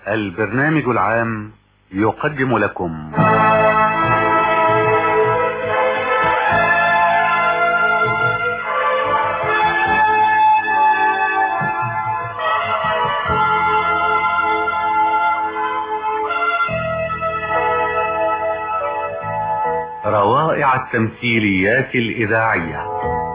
البرنامج العام يقدم لكم روائع التمثيليات الإذاعية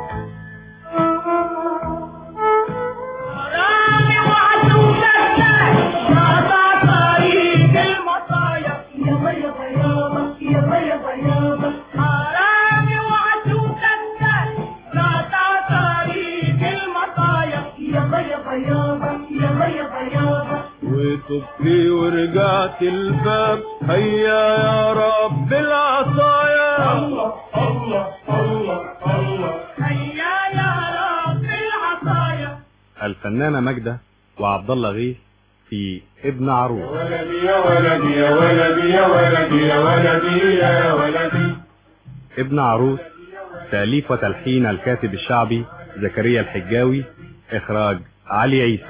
وتبكي ورجعت الباب هيا يا رب العصايا الله الله الله الله هيا يا رب العصايا الفنانة ماجدة وعبد الله غيث في ابن عروس ولدي يا ولدي يا ولدي يا ولدي يا ولدي يا ولدي ابن عروس تأليف وتلحين الكاتب الشعبي زكريا الحجاوي إخراج علي عيسى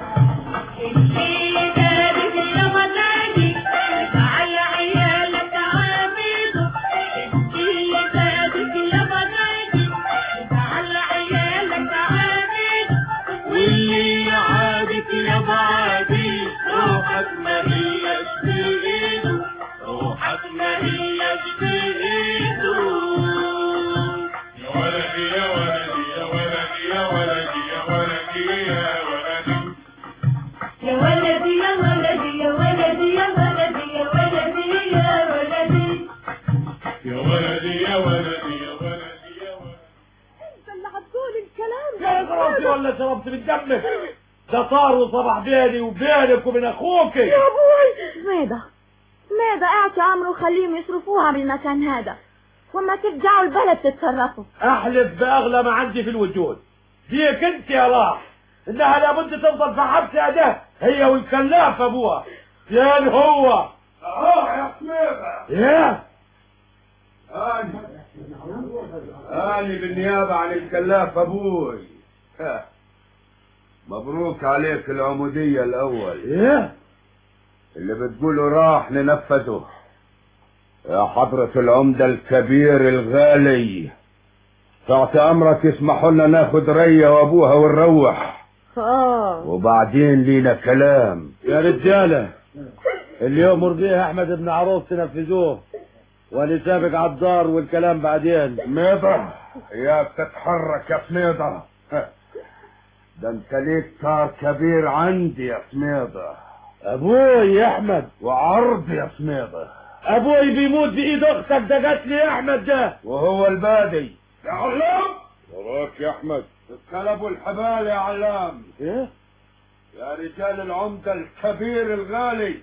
واللي يعادك يا بعدي روحك ما هيش بإيده روحك ما هيش بإيده يا ولدي يا ولدي يا ولدي يا ولدي يا ولدي يا ولدي يا ولدي يا ولدي يا ولدي يا ولدي يا ولدي يا ولدي يا ولدي يا ولدي يا ولدي يا ولدي انت اللي هتقول الكلام لا ضربتي ولا شربت من دمك ده طار وصبح بيني وبينك وبين اخوك يا ابوي ماذا ماذا اعطي امره وخليهم يصرفوها من المكان هذا وما ترجعوا البلد تتصرفوا احلف باغلى ما عندي في الوجود ديك انت يا راح انها لابد تفضل في حبس ده هي والكلاف ابوها فين هو اه يا حميدة ايه أنا أنا بالنيابة عن الكلاف أبوي ها. مبروك عليك العمودية الأول ايه اللي بتقوله راح ننفذه يا حضرة العمدة الكبير الغالي تحت أمرك يسمحوا لنا ناخد ريا وأبوها ونروح اه وبعدين لينا كلام يا رجالة اللي يأمر بيه أحمد بن عروس تنفذوه وأنا سابق على الدار والكلام بعدين ميضة يا بتتحرك يا سميضة ده انت ليك صار كبير عندي يا سميضة أبوي يا أحمد وعرض يا سميضة أبوي بيموت بإيد أختك ده قتل يا أحمد ده وهو البادي يا علام وراك يا احمد الكلب والحبال يا علام إيه يا رجال العمدة الكبير الغالي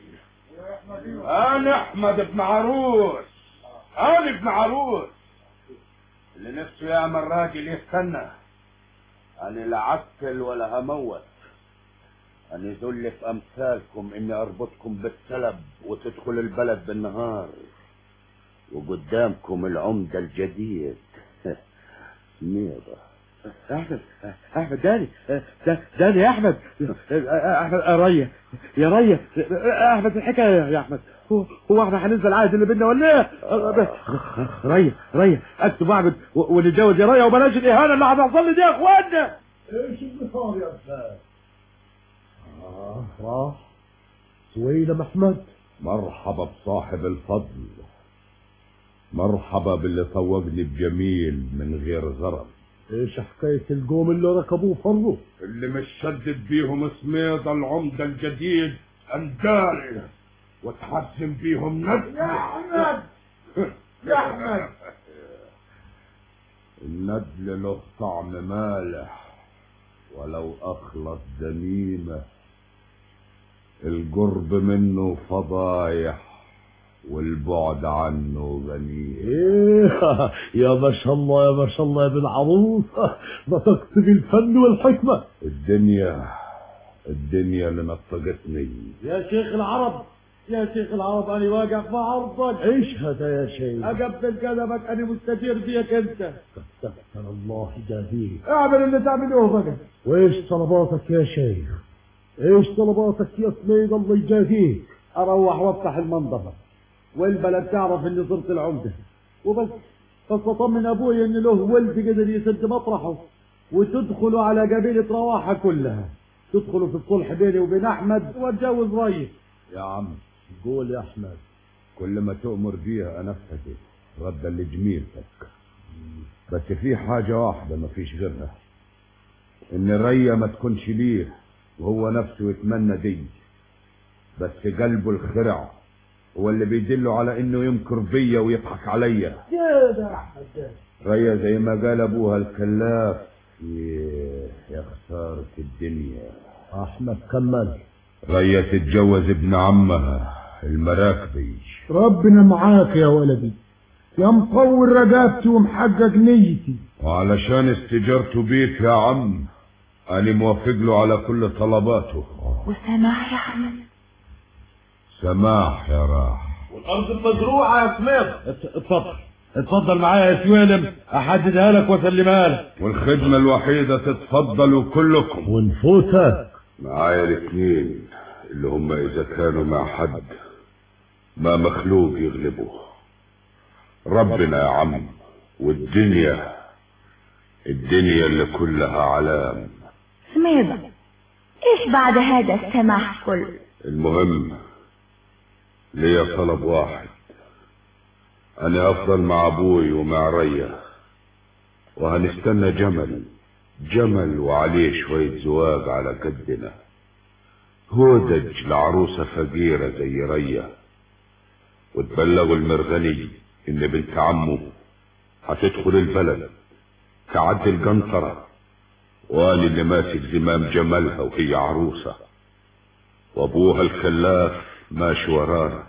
انا احمد بن عروس انا ابن عروس اللي نفسه يعمل راجل يستنى انا لا عسل ولا هموت انا ذل في امثالكم اني اربطكم بالسلب وتدخل البلد بالنهار وقدامكم العمدة الجديد ميضة احمد احمد داني دا- داني يا احمد احمد يا ريا يا ريا احمد الحكايه يا احمد هو هو احنا هننزل عهد اللي بينا ولا ايه ريا ريا اكتب واحد و- ونتجوز يا ريا وبلاش الاهانه اللي هتحصل لي دي يا اخوانا ايش اللي صار يا استاذ؟ اه راح سويلم احمد مرحبا بصاحب الفضل مرحبا باللي طوقني بجميل من غير غرض ايش حكاية القوم اللي ركبوه فروا؟ اللي مش شدد بيهم سميض العمدة الجديد اندال وتحزم بيهم ندل يا احمد يا احمد الندل له طعم مالح ولو اخلص دميمة القرب منه فضايح والبعد عنه غنيمة ايه يا ما شاء الله يا ما شاء الله يا ابن عروس نطقت بالفن والحكمة الدنيا الدنيا اللي نطقتني يا شيخ العرب يا شيخ العرب انا واقف مع عرضك ايش هذا يا شيخ اقبل قدمك انا مستجير بيك انت استغفر الله جاهيك اعمل اللي تعملوه بقى وايش طلباتك يا شيخ ايش طلباتك يا سميد الله يجازيك اروح وافتح المنظفة والبلد تعرف اني صرت العمدة وبس بس اطمن ابوي ان له ولد قدر يسد مطرحه وتدخلوا على قبيلة رواحة كلها تدخلوا في الصلح بيني وبين احمد واتجوز ريس يا عم قول يا احمد كل ما تؤمر بيها انفذك ردا لجميلتك بس في حاجة واحدة ما فيش غيرها ان الرية ما تكونش ليه وهو نفسه يتمنى دي بس قلبه الخرع هو اللي بيدله على انه يمكر بيا ويضحك عليا ريا زي ما قال ابوها الكلاف ياه، يا خسارة الدنيا احمد كمل ريا تتجوز ابن عمها المراكبي ربنا معاك يا ولدي يا مطور رقبتي ومحقق نيتي وعلشان استجارته بيك يا عم انا موافق له على كل طلباته وسماح يا احمد سماح يا راح والارض المزروعة يا سمير اتفضل اتفضل معايا يا سويلم احددها لك واسلمها لك والخدمة الوحيدة تتفضلوا كلكم ونفوتك معايا الاثنين اللي هم اذا كانوا مع حد ما مخلوق يغلبه ربنا يا عم والدنيا الدنيا اللي كلها علام سميضة ايش بعد هذا السماح كله المهم ليا طلب واحد انا افضل مع ابوي ومع ريا وهنستنى جمل جمل وعليه شوية زواج على قدنا هودج لعروسة فقيرة زي ريا وتبلغوا المرغني ان بنت عمه هتدخل البلد تعدي القنطرة وانا اللي ماسك زمام جملها وهي عروسة وابوها الكلاف ماشي ورانا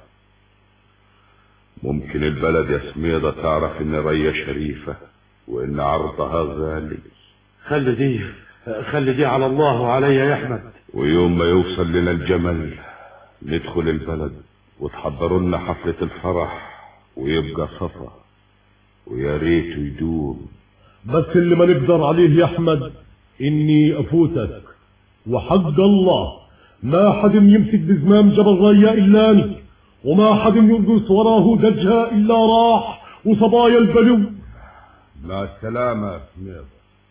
ممكن البلد يا سميضة تعرف ان ريا شريفة وان عرضها غالي خلي دي خلي دي على الله وعليا يا احمد ويوم ما يوصل لنا الجمل ندخل البلد وتحضروا لنا حفلة الفرح ويبقى صفا ويا ريته يدوم بس اللي ما نقدر عليه يا احمد اني افوتك وحق الله ما حد يمسك بزمام جبل ريا الا اني وما حد يرقص وراه دجها الا راح وصبايا البلو مع السلامة يا سميضة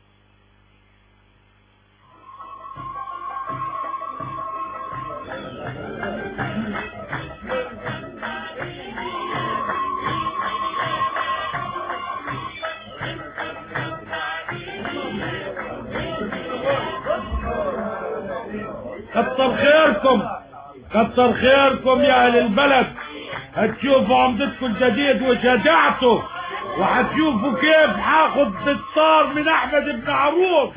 كتر خيركم كتر خيركم يا اهل البلد هتشوفوا عمدتكم الجديد وشجاعته وهتشوفوا كيف هاخد بالطار من احمد بن عروس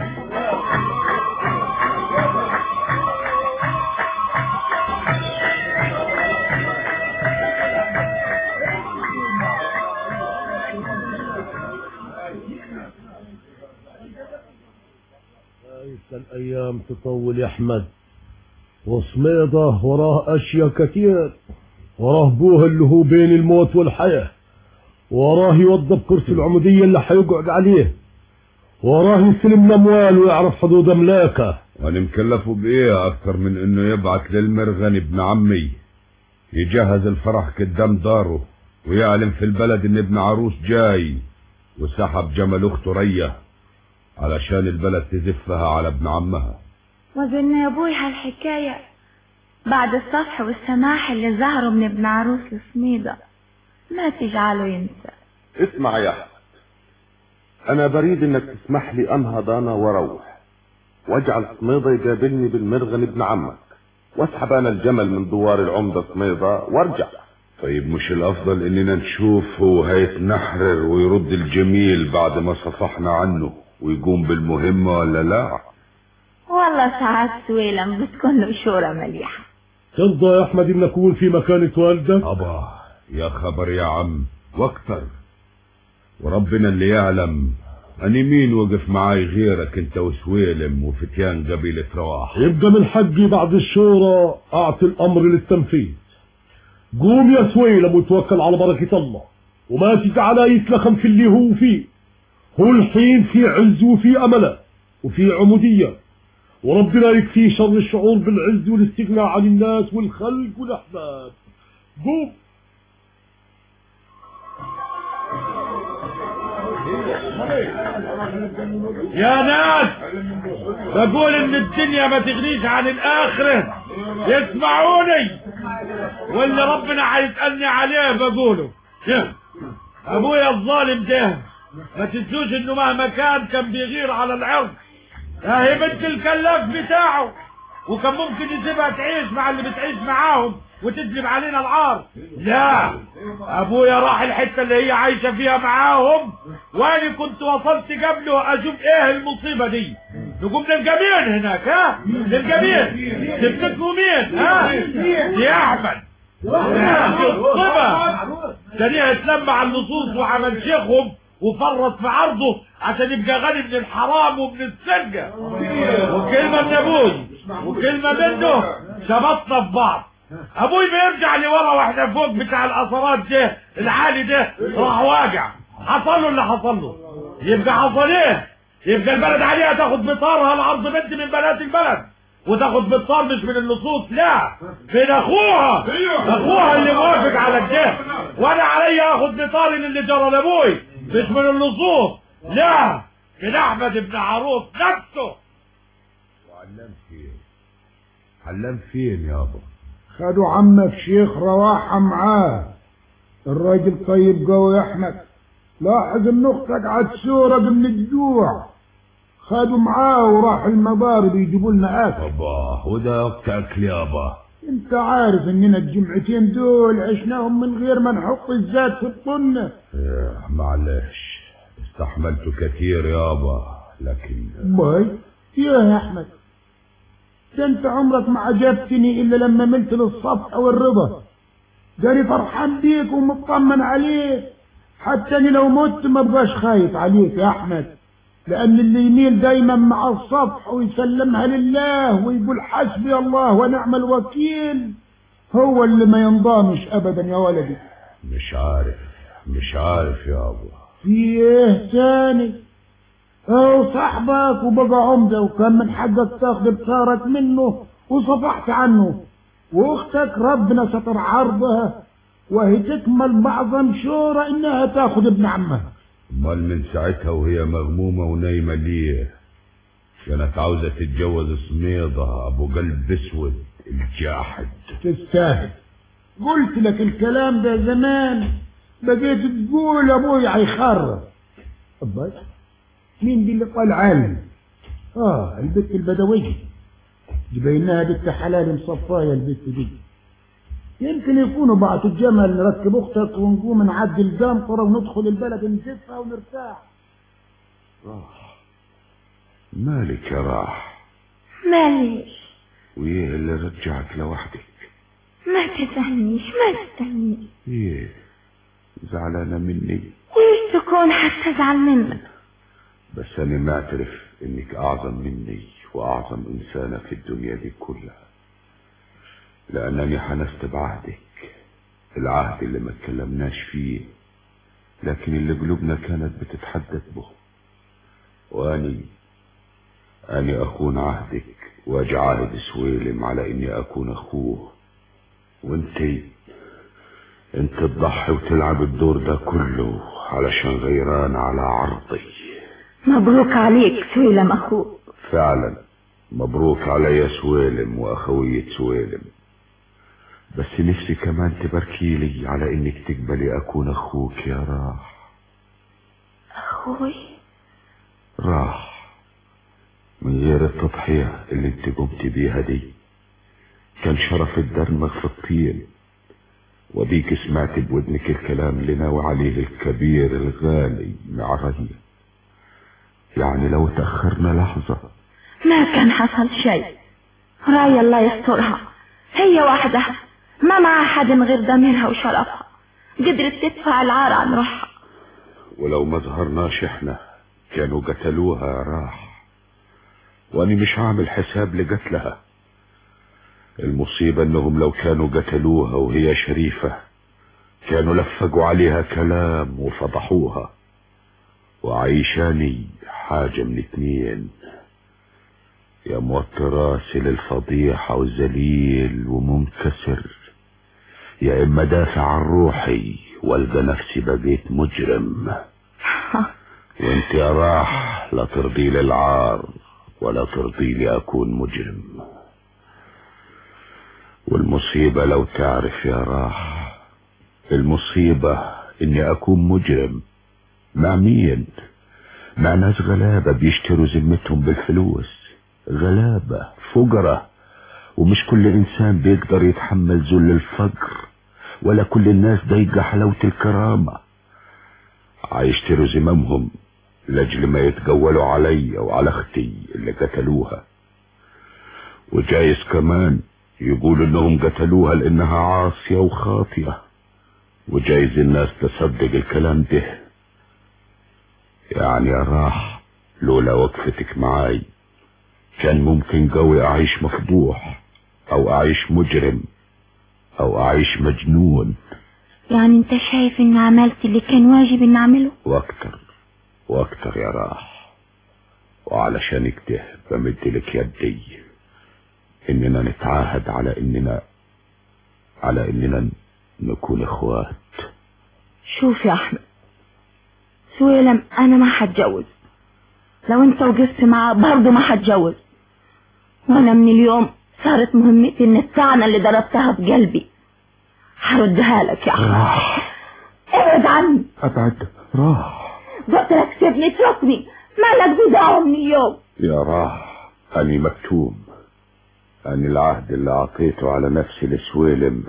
لسه الايام تطول يا احمد وصميضة وراه اشياء كتير وراه ابوه اللي هو بين الموت والحياة وراه يوظف كرسي العمودية اللي حيقعد عليه وراه يستلم الاموال ويعرف حدود املاكه وانا مكلفه بايه اكتر من انه يبعت للمرغني ابن عمي يجهز الفرح قدام داره ويعلن في البلد ان ابن عروس جاي وسحب جمل اخته ريا علشان البلد تزفها على ابن عمها وظن يا ابوي هالحكاية بعد الصفح والسماح اللي ظهروا من ابن عروس لسميدة ما تجعله ينسى اسمع يا احمد انا بريد انك تسمح لي انهض انا واروح واجعل سميضة يقابلني بالمرغن ابن عمك واسحب انا الجمل من دوار العمدة سميضة وارجع طيب مش الافضل اننا نشوف هو هيتنحرر ويرد الجميل بعد ما صفحنا عنه ويقوم بالمهمة ولا لا والله ساعات سويلم بتكون له شورى مليحة ترضى يا احمد ان اكون في مكانة والدك ابا يا خبر يا عم واكتر وربنا اللي يعلم أني مين وقف معاي غيرك انت وسويلم وفتيان قبيلة رواح يبقى من حقي بعد الشورى اعطي الامر للتنفيذ قوم يا سويلم وتوكل على بركة الله وما تجعل يتلخم في اللي هو فيه هو الحين في عز وفي امله وفي عمودية وربنا يكفيه شر الشعور بالعز والاستغناء عن الناس والخلق والأحباب قوم يا ناس بقول ان الدنيا ما تغنيش عن الاخرة يسمعوني واللي ربنا هيسألني عليه بقوله يه. ابويا الظالم ده ما تنسوش انه مهما كان كان بيغير على العرض هي بنت الكلاف بتاعه وكان ممكن يسيبها تعيش مع اللي بتعيش معاهم وتجلب علينا العار لا ابويا راح الحته اللي هي عايشه فيها معاهم وانا كنت وصلت قبله اشوف ايه المصيبه دي نقوم نلقى مين هناك ها نلقى مين تفتكروا مين ها يا احمد الصبا تانيها اتلم على اللصوص وعمل شيخهم وفرط في عرضه عشان يبقى غني من الحرام ومن السرقة وكلمة من ابوي وكلمة منه شبطنا في بعض ابوي بيرجع لورا واحنا فوق بتاع الاثارات ده العالي ده راح واجع حصل له اللي حصل له يبقى حصل ايه يبقى البلد عليها تاخد بطارها العرض بنت من بنات البلد وتاخد بالطار مش من اللصوص لا من اخوها اخوها اللي موافق على الده وانا عليا اخد بطاري للي جرى لابوي مش من اللصوص لا من احمد بن عروس نفسه وعلام فين علام فين يابا خدوا عمك شيخ رواحة معاه الراجل طيب قوي يا احمد لاحظ ان اختك عتسورة من الجوع خدوا معاه وراح المضارب يجيبوا لنا اكل بابا وده وقت اكل يابا انت عارف اننا الجمعتين دول عشناهم من غير ما نحط الزيت في الطنة إيه، معلش استحملت كثير يابا لكن باي يا احمد ده انت عمرك ما عجبتني الا لما ملت للصفح والرضا جاري فرحان بيك ومطمن عليك حتى اني لو مت ما بقاش خايف عليك يا احمد لان اللي يميل دايما مع الصفح ويسلمها لله ويقول حسبي الله ونعم الوكيل هو اللي ما ينضامش ابدا يا ولدي مش عارف مش عارف يابا في ايه تاني اهو صاحبك وبقى عمده وكان من حقك تاخد بصارك منه وصفحت عنه واختك ربنا ستر عرضها وهي تكمل بعض شورة انها تاخد ابن عمها امال من ساعتها وهي مغمومة ونايمة ليه كانت عاوزة تتجوز سميضة ابو قلب اسود الجاحد تستاهل قلت لك الكلام ده زمان بقيت تقول ابوي هيخرب أباي مين دي اللي طالعه لي اه البت البدوية جبيناها بنت حلال مصفاية البت دي يمكن يكونوا بعتوا الجمل نركب اختك ونقوم نعدي الجمطرة وندخل البلد نزفها ونرتاح مالك يا راح معلش وايه اللي رجعك لوحدك ما تزعلنيش ما تزعلنيش ايه زعلانة مني ويش تكون حتى تزعل منك بس انا معترف انك اعظم مني واعظم انسانة في الدنيا دي كلها لانني حنست بعهدك العهد اللي ما اتكلمناش فيه لكن اللي قلوبنا كانت بتتحدث به واني اني اخون عهدك واجعل سويلم على اني اكون اخوه وانتي انت تضحي وتلعب الدور ده كله علشان غيران على عرضي مبروك عليك سويلم اخوك فعلا مبروك علي سويلم واخوية سويلم بس نفسي كمان تباركي لي على انك تقبلي اكون اخوك يا راح اخوي راح من غير التضحية اللي انت قمت بيها دي كان شرف الدرمغ في الطين وديك سمعت بودنك الكلام اللي ناوي عليه الكبير الغالي معرية يعني لو تأخرنا لحظة ما كان حصل شيء راي الله يسترها هي واحدة ما معها حد غير ضميرها وشرفها قدرت تدفع العار عن روحها ولو ما ظهرناش احنا كانوا قتلوها يا راح واني مش هعمل حساب لقتلها المصيبة انهم لو كانوا قتلوها وهي شريفة كانوا لفقوا عليها كلام يا موطي راسي للفضيحة وذليل ومنكسر يا إما دافع عن روحي والقى نفسي بقيت مجرم وانت يا راح لا ترضي لي العار ولا ترضي لي أكون مجرم والمصيبة لو تعرف يا راح المصيبة إني أكون مجرم مع مين مع ناس غلابة بيشتروا ذمتهم بالفلوس غلابة فقراء ومش كل إنسان بيقدر يتحمل ذل الفقر ولا كل الناس ضايقة حلاوة الكرامة هيشتروا زمامهم لأجل ما يتجولوا عليا وعلى أختي اللي قتلوها وجايز كمان يقولوا إنهم قتلوها لأنها عاصية وخاطية وجايز الناس تصدق الكلام ده يعني يا راح لولا وقفتك معاي كان ممكن قوي أعيش مفضوح أو أعيش مجرم أو أعيش مجنون يعني انت شايف اني عملت اللي كان واجب اني اعمله واكتر واكتر يا راح وعلشان كده بمد لك يدي اننا نتعاهد على اننا على اننا نكون اخوات شوف يا احمد سويلم انا ما هتجوز لو انت وقفت معاه برضه ما هتجوز وانا من اليوم صارت مهمتي ان الطعنه اللي ضربتها في قلبي هردها لك يا احمد ابعد عني ابعد راح قلت لك سيبني اتركني مالك بدعوه من اليوم يا راح اني مكتوم اني العهد اللي اعطيته على نفسي لسويلم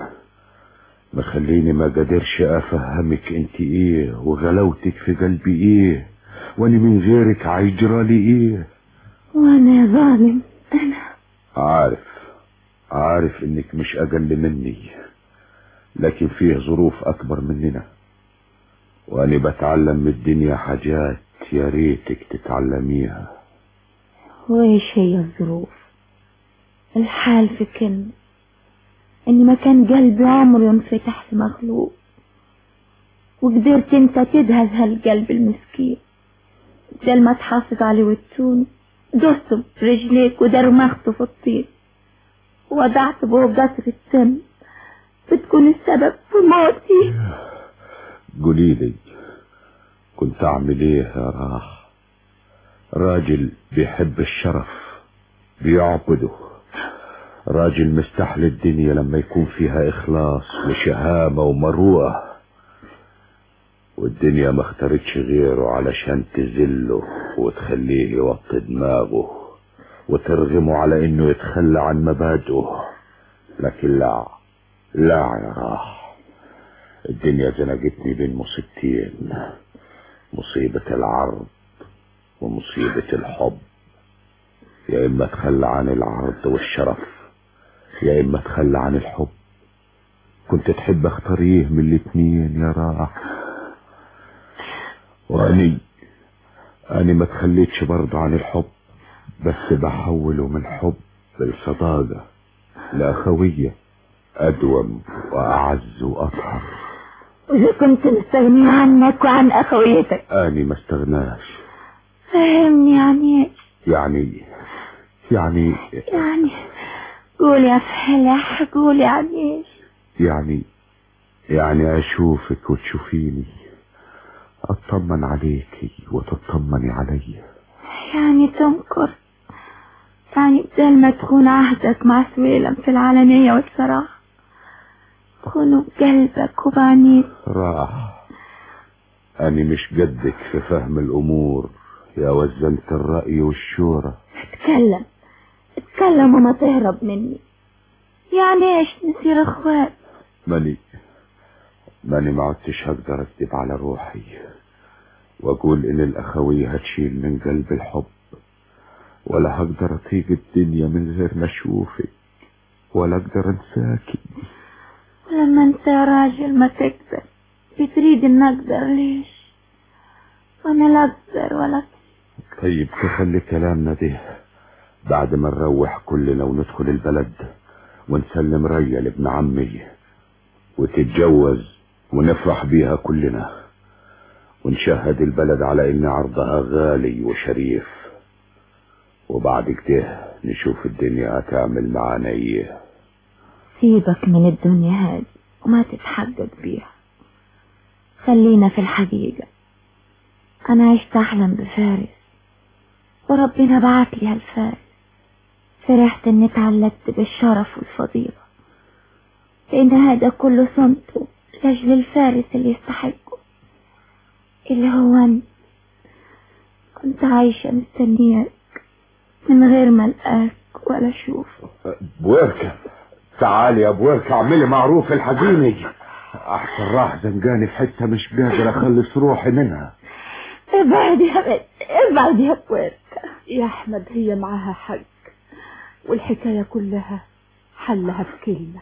مخليني ما قدرش افهمك انت ايه وغلاوتك في قلبي ايه واني من غيرك عيجرالي ايه وانا يا ظالم انا عارف عارف انك مش اقل مني لكن فيه ظروف اكبر مننا واني بتعلم من الدنيا حاجات يا ريتك تتعلميها وايش هي الظروف الحال في كلمة اني ما كان قلبي عمره ينفتح لمخلوق وقدرت انت تدهز هالقلب المسكين بدل ما تحافظ عليه وتسونه دوسته برجليك ودرمغته في الطين ووضعت به قصر السم بتكون السبب في موتي قولي لي كنت اعمل ايه يا راح راجل بيحب الشرف بيعبده راجل مستحل الدنيا لما يكون فيها اخلاص وشهامة ومروءة والدنيا ما اختارتش غيره علشان تذله وتخليه يوطي دماغه وترغمه على انه يتخلى عن مبادئه لكن لا لا يا راح الدنيا زنقتني بين مصيبتين مصيبة العرض ومصيبة الحب يا إما اتخلى عن العرض والشرف يا إما اتخلى عن الحب كنت تحب اختاريه من الاتنين يا راح وأني أنا ما تخليتش برضه عن الحب بس بحوله من حب لصداقة لأخوية أدوم وأعز وأطهر وإذا كنت مستغني عنك وعن أخويتك أني ما استغناش فهمني يعني إيش يعني يعني يعني قول يا فلح قول يعني إيش يعني يعني أشوفك وتشوفيني أطمن عليكي وتطمني علي يعني تنكر يعني بدل ما تكون عهدك مع سويلم في العلنية والصراحة تكونوا بقلبك وبعنيك راح أنا مش قدك في فهم الأمور يا وزنت الرأي والشورى اتكلم اتكلم وما تهرب مني يعني ايش نصير اخوات ماني ماني ما عدتش هقدر اكذب على روحي واقول ان الاخوية هتشيل من قلب الحب ولا هقدر اطيق الدنيا من غير ما اشوفك ولا اقدر انساكي ولما انت يا راجل ما تقدر بتريد ان اقدر ليش وانا لا اقدر ولا طيب تخلي كلامنا ده بعد ما نروح كلنا وندخل البلد ونسلم ريا لابن عمي وتتجوز ونفرح بيها كلنا ونشهد البلد على ان عرضها غالي وشريف وبعد كده نشوف الدنيا هتعمل معانا ايه سيبك من الدنيا هذه وما تتحجج بيها خلينا في الحقيقة أنا عشت أحلم بفارس وربنا بعت لي هالفارس فرحت إني اتعلقت بالشرف والفضيلة لأن هذا كله صمته لأجل الفارس اللي يستحقه اللي هو أنا كنت عايشة مستنياك من غير ما ألقاك ولا أشوفك بوركة تعالي يا بوركة اعملي معروف الحزيني احسن راح زنجاني في حتة مش قادر اخلص روحي منها ابعد يا بنت ابعد يا بويرك يا أحمد هي معاها حق والحكاية كلها حلها في كلمة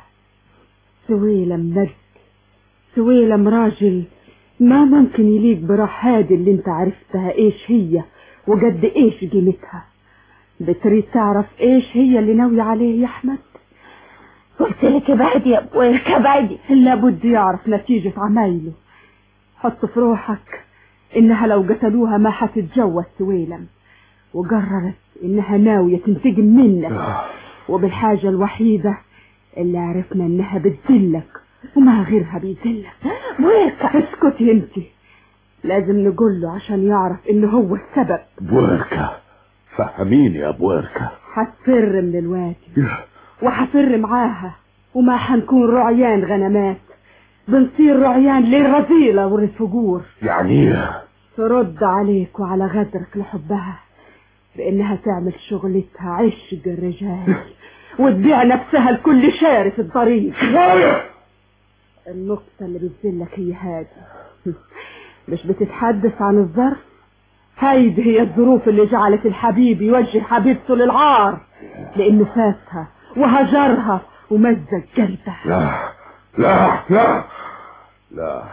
سويلم ند سويلم راجل ما ممكن يليق براح هادي اللي انت عرفتها ايش هي وقد ايش قيمتها بتريد تعرف ايش هي اللي ناوية عليه يا احمد قلت لك ابعدي يا بويرك ابعدي لابد يعرف نتيجة عمايله حط في روحك انها لو قتلوها ما حتتجوز سويلم وقررت انها ناوية تنتقم منك وبالحاجة الوحيدة اللي عرفنا انها بتذلك وما غيرها بيذلك بويرك اسكتي انت لازم نقول له عشان يعرف انه هو السبب بوركة فهميني يا بوركة حتفر من الوادي وحفر معاها وما حنكون رعيان غنمات بنصير رعيان للرذيلة والفجور يعني ايه ترد عليك وعلى غدرك لحبها بانها تعمل شغلتها عشق الرجال وتبيع نفسها لكل شارع في الطريق النقطة اللي بتذلك هي هذه مش بتتحدث عن الظرف هيدي هي الظروف اللي جعلت الحبيب يوجه حبيبته للعار لانه فاتها وهجرها ومزق قلبها لا لا لا لا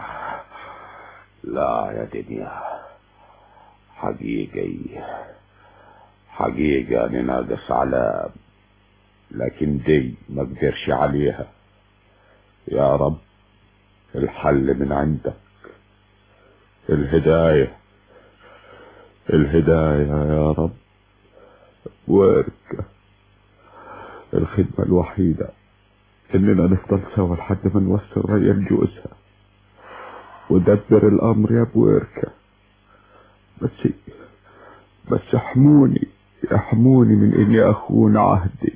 لا يا دنيا حقيقي حقيقة أنا ناقص علام لكن دي ما اقدرش عليها يا رب الحل من عندك الهداية الهداية يا رب وركة الخدمة الوحيدة إننا نفضل سوا لحد ما نوصل ريا لجوزها ودبر الأمر يا بوركة بس بس احموني احموني من إني أخون عهدي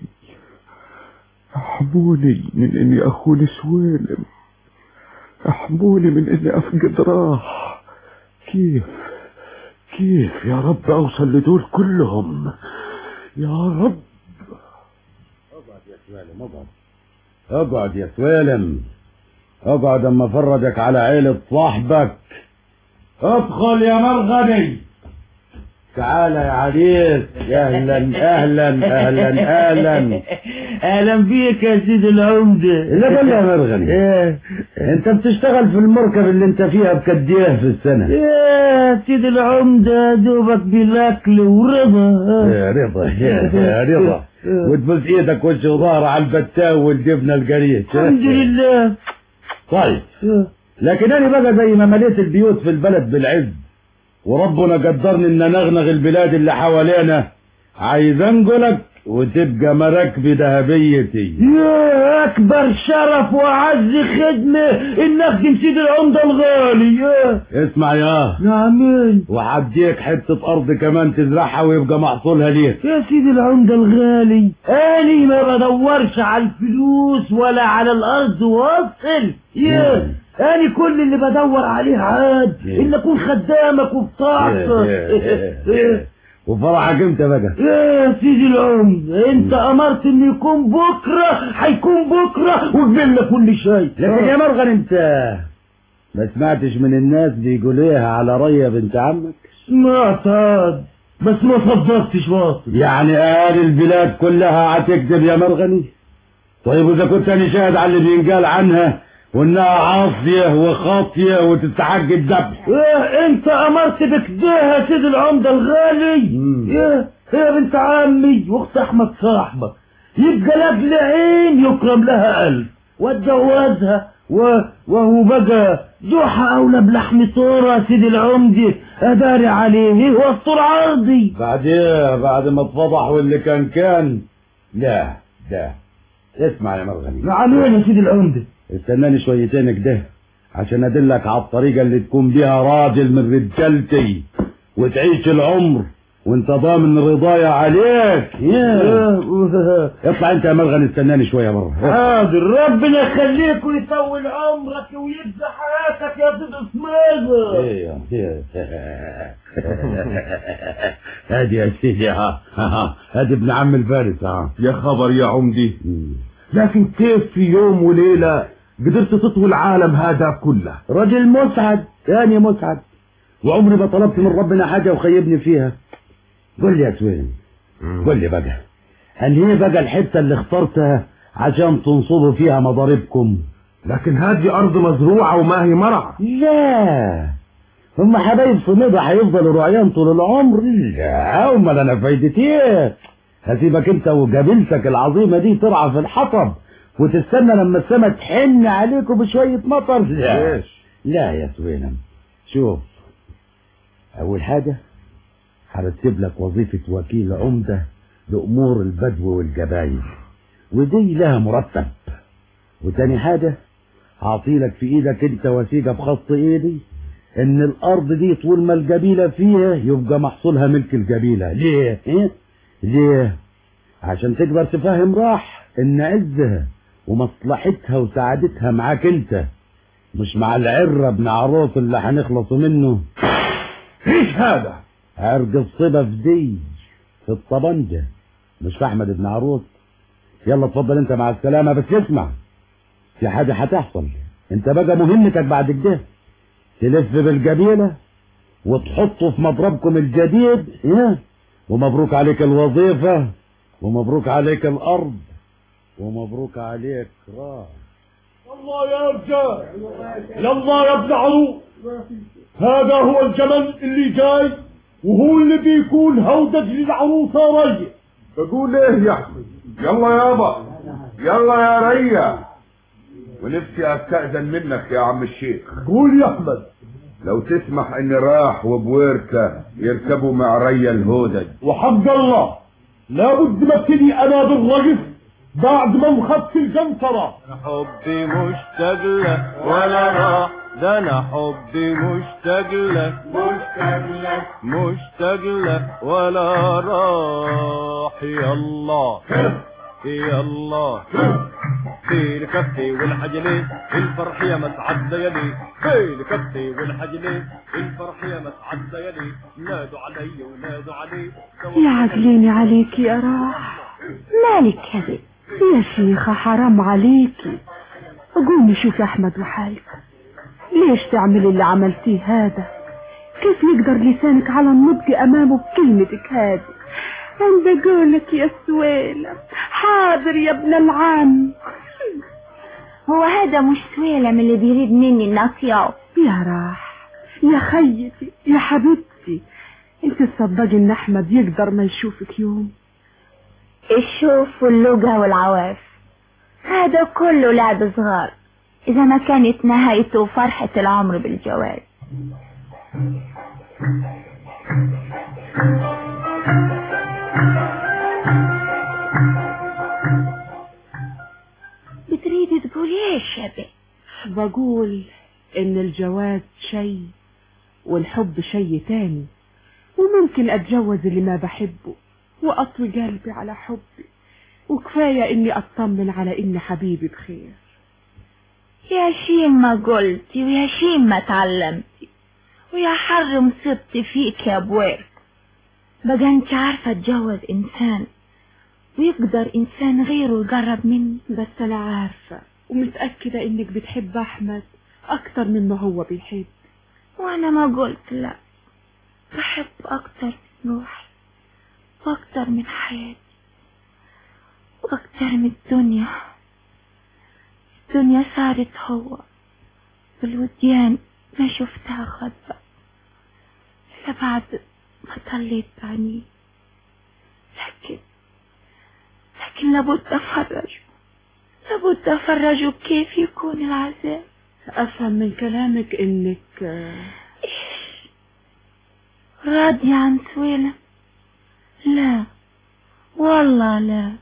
احموني من إني أخون سويلم احموني من إني أفقد راح كيف كيف يا رب أوصل لدول كلهم يا رب اقعد يا سوالم اقعد اقعد يا سوالم اقعد اما افرجك على عيلة صاحبك ادخل يا مرغني تعال يا عريس يا اهلا اهلا اهلا اهلا اهلا بيك يا سيدي العمدة لا قال يا مرغني ايه انت بتشتغل في المركب اللي انت فيها بكديه في السنة يا سيدي العمدة دوبك بالاكل ورضا يا رضا يا يا رضا وتبوس ايدك وش وظهر على البتاو والجبنة القريش الحمد لله طيب لكن انا بقى زي ما مليت البيوت في البلد بالعز وربنا قدرني ان نغنغ البلاد اللي حوالينا عايز انقلك وتبقى مراكبي ذهبيتي يا اكبر شرف واعز خدمة ان اخدم سيدي العمدة الغالي يا اسمع يا نعمين وحديك حتة ارض كمان تزرعها ويبقى محصولها ليك يا سيدي العمدة الغالي اني ما بدورش على الفلوس ولا على الارض واصل يا اني كل اللي بدور عليه عاد ان اكون خدامك وبطاعتك وفرحك امتى بقى يا سيدي العمدة انت امرت ان يكون بكرة هيكون بكرة وقبلنا كل شيء لكن يا مرغن انت ما سمعتش من الناس بيقولوها على ريا بنت عمك سمعت هاد بس ما صدقتش واصل يعني اهالي البلاد كلها هتكذب يا مرغني طيب واذا كنت انا شاهد على اللي بينقال عنها وانها عاصية وخاطية وتستحق الذبح ايه انت امرت بكده يا سيدي العمدة الغالي ايه يا بنت عمي واخت احمد صاحبك يبقى لاجل عين يكرم لها الف واتجوزها و... وهو بقى دوحة أولى بلحم صورة سيدي العمدة أداري عليه وسط عرضي بعد ايه بعد ما اتفضح واللي كان كان لا لا اسمع يا مرغني علينا يا سيدي العمدة استناني شويتين كده عشان ادلك على الطريقة اللي تكون بيها راجل من رجالتي وتعيش العمر وانت ضامن رضايا عليك يا. اطلع انت يا مرغن استناني شوية بره حاضر ربنا يخليك ويطول عمرك ويجزي حياتك يا سيدي اسماعيل ايه ايه هادي يا سيدي ها ها هادي ابن عم الفارس ها يا خبر يا عمدي لكن كيف في يوم وليلة قدرت تطوي العالم هذا كله راجل مسعد يعني مسعد وعمري ما طلبت من ربنا حاجة وخيبني فيها قول لي يا سوين قول لي بقى هل هي بقى الحتة اللي اخترتها عشان تنصبوا فيها مضاربكم لكن هذه أرض مزروعة وما هي مرعى لا هم حبايب صميدة هيفضلوا رعيان طول العمر لا امال انا فايدتي ايه هسيبك انت وجبلتك العظيمة دي ترعى في الحطب وتستنى لما السما تحن عليكم بشوية مطر لا ليش؟ لا يا سوينم شوف اول حاجة هرتب لك وظيفة وكيل عمدة لأمور البدو والجبايل ودي لها مرتب وتاني حاجة هعطيلك في ايدك انت وثيقة بخط ايدي ان الارض دي طول ما الجبيلة فيها يبقى محصولها ملك الجبيلة ليه إيه؟ ليه عشان تقدر تفهم راح ان عزها ومصلحتها وسعادتها معاك انت مش مع العرة ابن عروس اللي هنخلص منه ايش هذا عرق الصبا في دي في الطبنجة مش في احمد ابن عروس يلا اتفضل انت مع السلامة بس اسمع في حاجة هتحصل انت بقى مهمتك بعد كده تلف بالجبيلة وتحطه في مضربكم الجديد ايه ومبروك عليك الوظيفة ومبروك عليك الأرض ومبروك عليك راس الله يا رجال يلا يا ابن عروس هذا هو الجمل اللي جاي وهو اللي بيكون هودج للعروسة ري بقول ايه يا احمد يلا يابا يلا يا ريا ونفسي استأذن منك يا عم الشيخ قول يا احمد لو تسمح ان راح وبويركا يركبوا مع ريا الهودج وحق الله لابد ما ابتدي انا بالرجف بعد ما نخف الجنطرة حبي مشتاق لك ولا راح ده انا حبي مشتاق لك مشتاق لك مشتاق لك ولا راح يلا يلا في الكفتي والحجلين الفرح يا مسعد ليالي في الكفتي والحجلين الفرح يا مسعد ليالي نادوا علي ونادوا علي يا عجليني عليك يا راح مالك كذب يا شيخة حرام عليكي قومي شوفي أحمد وحالك ليش تعملي اللي عملتيه هذا كيف يقدر لسانك على النطق أمامه بكلمتك هذه عند قولك يا سويلة حاضر يا ابن العم هو هذا مش سويلم اللي بيريد مني النصيحة يا راح يا خيتي يا حبيبتي انت تصدقي ان احمد يقدر ما يشوفك يوم الشوف واللقى والعواف هذا كله لعب صغار إذا ما كانت نهايته فرحة العمر بالجواز بتريدي تقولي ايش يا بنت بقول ان الجواز شيء والحب شيء تاني وممكن اتجوز اللي ما بحبه واطوي قلبي على حبي وكفاية اني اطمن على ان حبيبي بخير يا شيم ما قلتي ويا شيم ما تعلمتي ويا حر مصبتي فيك يا بوير بقى انت عارفة اتجوز انسان ويقدر انسان غيره يقرب مني بس انا عارفة ومتأكدة انك بتحب احمد اكتر مما هو بيحب وانا ما قلت لا بحب اكتر من روحي واكتر من حياتي واكتر من الدنيا الدنيا صارت هو والوديان ما شفتها خطبة إلا بعد ما طليت بعينيه لكن لكن لابد أفرج لابد افرجه كيف يكون العذاب افهم من كلامك انك آه، راضية عن سويلة لا والله لا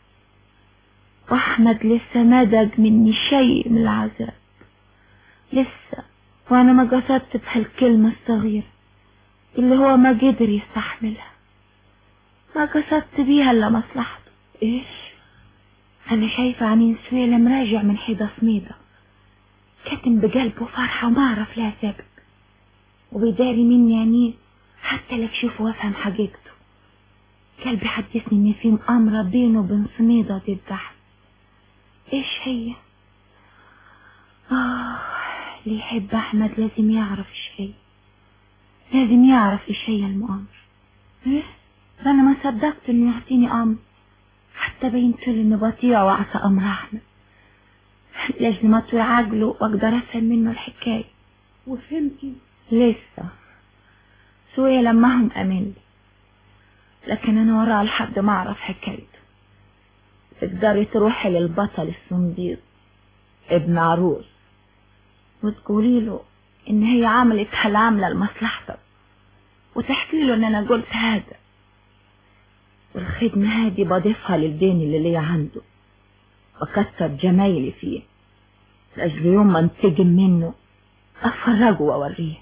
واحمد لسه ما داق مني شيء من العذاب لسه وانا ما قصدت بهالكلمة الصغيرة اللي هو ما قدر يستحملها ما قصدت بيها الا مصلحته ايش انا شايفة عنين سويلة مراجع من حيدة صميدة كاتم بقلبه فرحة وما اعرف لها سبب وبيداري مني عينيه حتى لك شوف وافهم حقيقته قلبي حدثني ان في مؤامرة بينه وبين صميدة ضد احمد ايش هي اه اللي يحب احمد لازم يعرف ايش هي لازم يعرف ايش هي المؤامرة ايه ده انا ما صدقت انه يعطيني امر حتى بينت له اني بطيع وعصى امر احمد لازم اطوي عقله واقدر افهم منه الحكاية وفهمتي لسه سوية لما هم امن لي لكن انا وراه لحد ما اعرف حكايته تقدري تروحي للبطل الصنديق ابن عروس وتقولي له ان هي عملت هالعملة لمصلحتك وتحكي له ان انا قلت هذا والخدمة هذه بضيفها للدين اللي ليا عنده بكتر جمايلي فيه لأجل يوم ما انتقم منه أفرجه وأوريه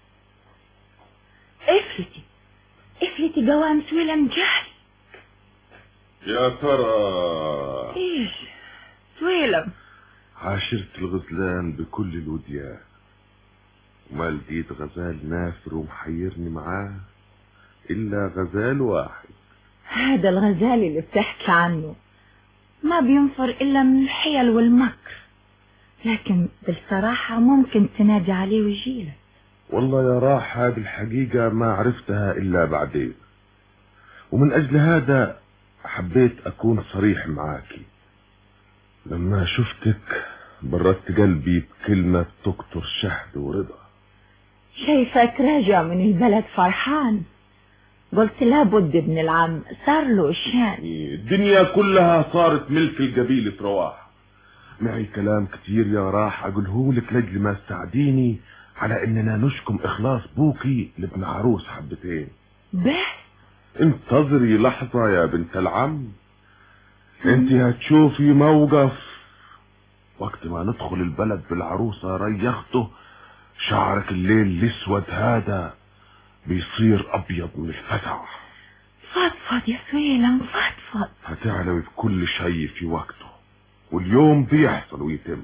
افلتي افلتي جوام سويلة مجهل يا ترى ايش سويلة عاشرت الغزلان بكل الوديان وما لقيت غزال نافر ومحيرني معاه إلا غزال واحد هذا الغزال اللي بتحكي عنه ما بينفر إلا من الحيل والمكر لكن بالصراحة ممكن تنادي عليه ويجيلك والله يا راح هذه الحقيقة ما عرفتها إلا بعدين ومن أجل هذا حبيت أكون صريح معاكي لما شفتك بردت قلبي بكلمة تكتر شهد ورضا شايفك راجع من البلد فرحان قلت لابد ابن العم صار له شان الدنيا كلها صارت ملك القبيلة رواح معي كلام كتير يا راح أقولهولك لجل ما استعديني على إننا نشكم إخلاص بوكي لابن عروس حبتين بس انتظري لحظة يا بنت العم انت هتشوفي موقف وقت ما ندخل البلد بالعروسة ريخته شعرك الليل الاسود هذا بيصير ابيض من الفزع فضفض يا سويلم فضفض هتعلوي بكل شيء في وقته واليوم بيحصل ويتم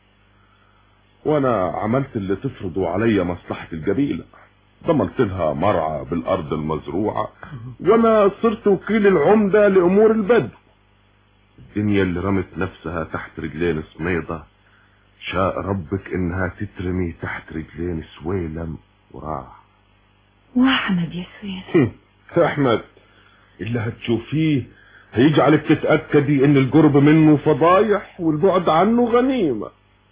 وانا عملت اللي تفرضوا علي مصلحة القبيلة ضمنت لها مرعى بالارض المزروعة وانا صرت وكيل العمدة لامور البدو الدنيا اللي رمت نفسها تحت رجلين سميضة شاء ربك انها تترمي تحت رجلين سويلم وراح واحمد يا سويلم احمد اللي هتشوفيه هيجعلك تتأكدي ان القرب منه فضايح والبعد عنه غنيمة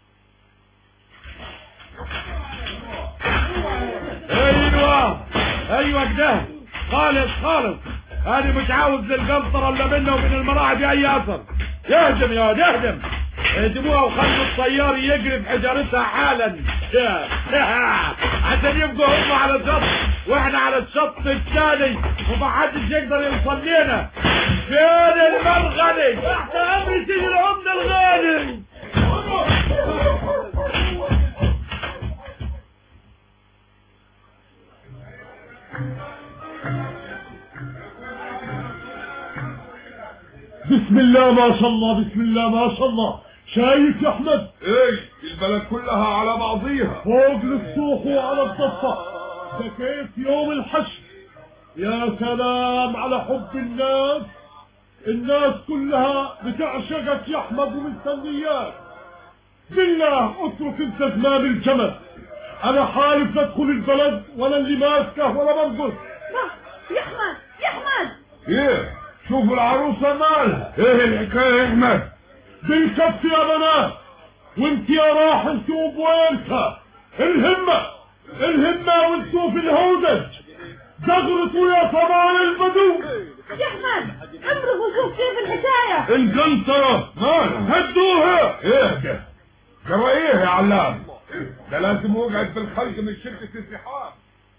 ايوه ايوه كده خالص خالص انا مش عاوز للقنطرة الا منه ومن المراعي اي اثر يهدم يا واد يهدم اهدموها وخلوا الطيار يجري بحجارتها حالا عشان يبقوا هم على الشط واحنا على الشط الثاني ومحدش يقدر يوصل لنا فين المرغني تحت امر سيد العمدة الغالي بسم الله ما شاء الله بسم الله ما شاء الله شايف يا احمد ايه البلد كلها على بعضيها فوق السوق وعلى الضفة ده كيف يوم الحشر يا سلام على حب الناس الناس كلها بتعشقك يا احمد ومستنياك بالله اترك انت زمام الجمل انا حالف لا ادخل البلد ولا اللي ماسكه ولا بنظر يا احمد يا احمد ايه شوفوا العروسة مالها ايه الحكاية يا احمد بالكف يا بنات وانت يا راح انت وبوينتها الهمة الهمة وانتوا في الهودج زغرتوا يا صبان البدو يا احمد امرك وشوف كيف الحكايه القنطرة مال هدوها ايه جرى ايه يا علام ده لازم وقعت بالخلق من شركة الزحام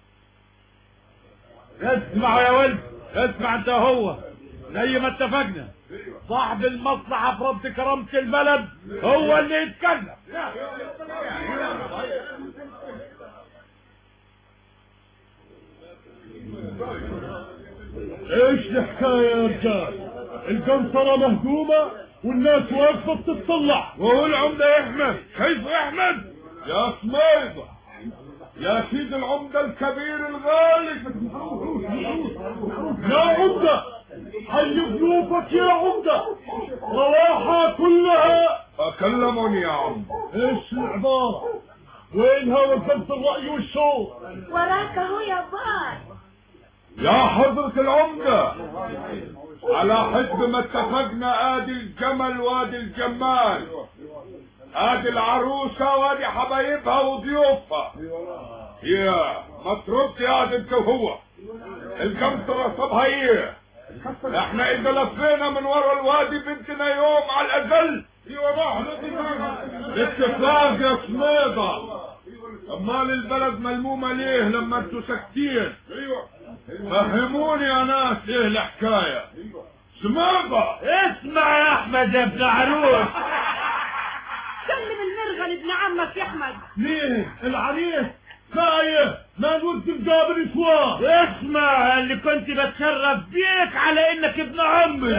اسمع يا ولد اسمع انت هو زي ما اتفقنا صاحب المصلحة في رد كرامة البلد هو اللي يتكلم ايش الحكاية يا رجال القنطرة مهدومة والناس واقفة بتطلع وهو العمدة يا احمد كيف يا احمد يا سميضة يا سيد العمدة الكبير الغالي يا عمدة حي ضيوفك يا عمدة رواحة كلها كلموني يا عم ايش العبارة وينها وقفت الرأي والشور وراك اهو يا باي يا حضرة العمدة على حسب ما اتفقنا ادي الجمل وادي الجمال ادي العروسة وادي حبايبها وضيوفها يا مطروبتي يا ادي انت وهو القمطرة صبها ايه احنا اذا لفينا من ورا الوادي بنتنا يوم على الاقل اتفاق يا سميضة امال البلد ملمومة ليه لما انتوا ساكتين فهموني يا ناس ايه الحكاية سميضة اسمع يا احمد يا ابن عروس كلم المرغل ابن عمك يا احمد ليه العريس خايف ما نود نقابل سوا اسمع اللي كنت بتشرف بيك على انك ابن عمي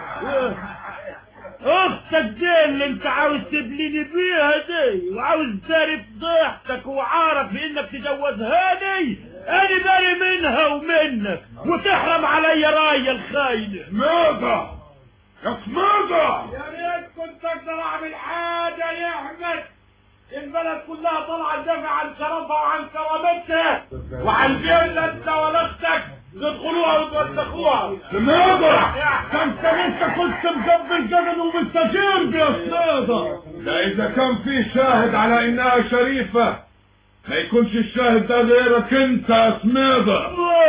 اختك دي اللي انت عاوز تبليني بيها دي وعاوز تعرف ضيحتك وعارف انك تجوزها لي انا بالي منها ومنك وتحرم علي راية الخاينة سميضة يا سميضة يا ريت كنت اقدر اعمل حاجة يا احمد البلد كلها طالعة تدافع عن شرفها وعن كرامتها وعن جيلنا انت ولا اختك تدخلوها وتوسخوها سميضة ده انت لسه كنت مقبل جبل ومستجيب يا سميضة ده اذا كان في شاهد على انها شريفة ما يكونش الشاهد ده غيرك انت يا سميضة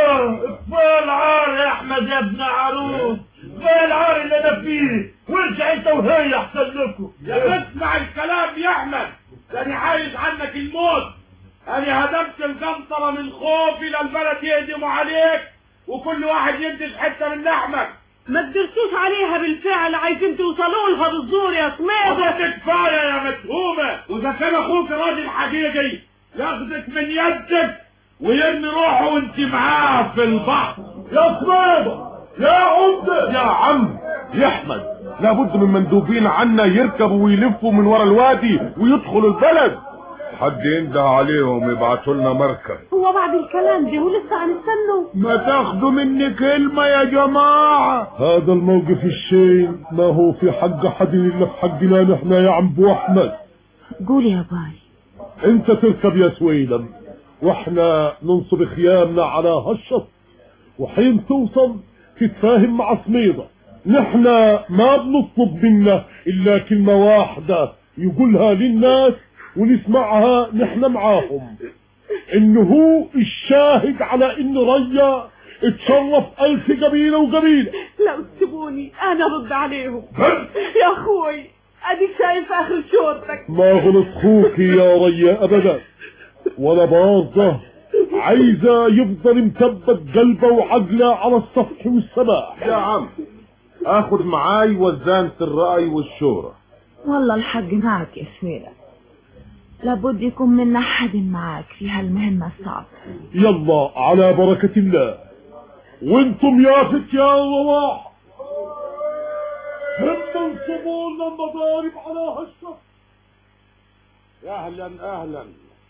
اقبال عار يا احمد يا ابن عروس اقبال عار اللي انا فيه وارجع انت وهي احسن لكم يا اسمع الكلام يا احمد انا عايز عنك الموت انا هدمت القنطرة من خوفي للبلد يهدموا عليك وكل واحد ينتج حتة من لحمك ما تدرسوش عليها بالفعل عايزين توصلوا لها بالزور يا سميضة ده كفاية يا متهومة وإذا كان أخوك راجل حقيقي ياخدك من يدك ويرمي روحه وانت معاه في البحر يا سميضة يا عمدة يا عم يا احمد لابد من مندوبين عنا يركبوا ويلفوا من ورا الوادي ويدخلوا البلد حد ينده عليهم يبعتوا لنا مركب هو بعد الكلام ده ولسه هنستنوا ما تاخدوا مني كلمة يا جماعة هذا الموقف الشين ما هو في حق حد الا في حقنا نحن يا عم بو احمد قول يا باي انت تركب يا سويلم واحنا ننصب خيامنا على هالشط وحين توصل تتفاهم مع سميضة نحن ما بنطلب منا الا كلمة واحدة يقولها للناس ونسمعها نحن معاهم انه هو الشاهد على ان ريا اتشرف الف قبيلة وقبيلة لو تسيبوني انا ارد عليهم يا اخوي اديك شايف اخر شوطك ما غلط خوك يا ريا ابدا ولا برضه عايزة يفضل مثبت قلبه وعقله على السطح والسماح يا عم اخد معاي وزانة الرأي والشورى والله الحق معك يا سويلة لابد يكون منا حد معاك في هالمهمة الصعبة يلا على بركة الله وانتم يا فتيا رواح هم انصبوا لنا المضارب على هالشط اهلا اهلا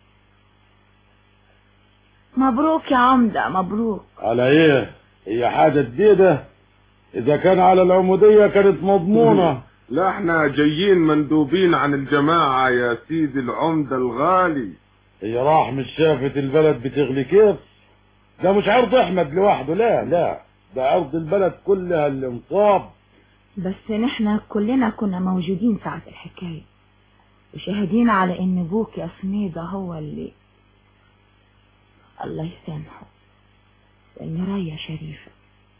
مبروك يا عمدة مبروك على ايه هي حاجة جديدة اذا كان على العمودية كانت مضمونة لا احنا جايين مندوبين عن الجماعة يا سيدي العمدة الغالي هي راح مش شافت البلد بتغلي كيف ده مش عرض احمد لوحده لا لا ده عرض البلد كلها اللي انصاب بس نحن كلنا كنا موجودين ساعة الحكاية وشاهدين على ان ابوك يا سميدة هو اللي الله يسامحه وان راية شريفة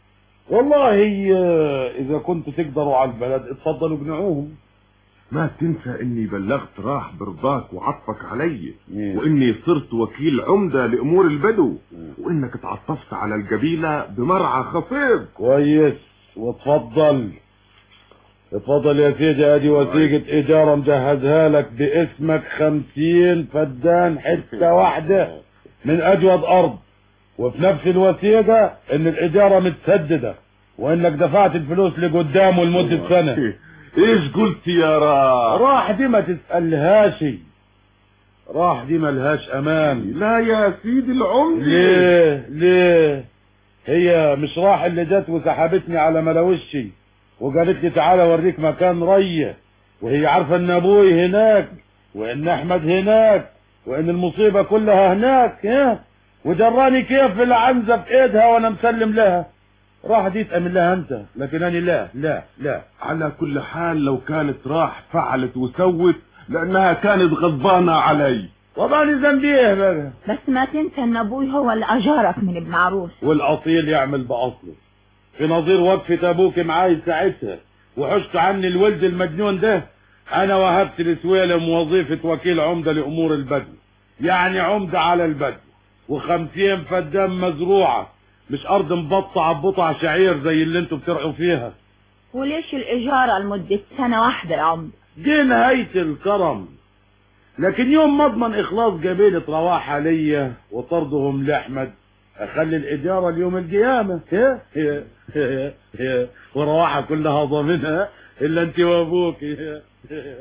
والله آه، اذا كنتوا تقدروا على البلد اتفضلوا اقنعوهم ما تنسى اني بلغت راح برضاك وعطفك علي واني صرت وكيل عمدة لامور البدو وانك تعطفت على القبيلة بمرعى خفيض كويس واتفضل اتفضل يا سيدي ادي وثيقة اجارة مجهزها لك باسمك خمسين فدان حتة واحدة من اجود ارض وفي نفس الوثيقة ان الاجارة متسددة وانك دفعت الفلوس لقدام لمدة سنة ايش قلت يا راح راح دي ما تسألهاش راح دي ملهاش امان لا يا سيدي العمدة ليه ليه هي مش راح اللي جت وسحبتني على ملاوشي وقالت لي تعالى اوريك مكان ريه وهي عارفه ان ابوي هناك وان احمد هناك وان المصيبه كلها هناك ها وجراني كيف العنزه في ايدها وانا مسلم لها راح دي تأمن لها انت لكن انا لا لا لا على كل حال لو كانت راح فعلت وسوت لانها كانت غضبانة علي طبعا ذنبي ايه بقى بس ما تنسى ان ابوي هو اللي اجارك من ابن عروس والاصيل يعمل باصله في نظير وقفة ابوك معاي ساعتها وحشت عني الولد المجنون ده انا وهبت لسويلم وظيفة وكيل عمدة لامور البدو يعني عمدة على البدو وخمسين فدان مزروعة مش ارض مبطعة ببطع شعير زي اللي انتوا بترعوا فيها وليش الاجارة لمدة سنة واحدة يا عمدة دي نهاية الكرم لكن يوم ما اضمن اخلاص قبيلة رواحة ليا وطردهم لاحمد اخلي الاجارة اليوم القيامة هي هي هي هي ورواحة كلها ضامنها الا انت وابوك هي هي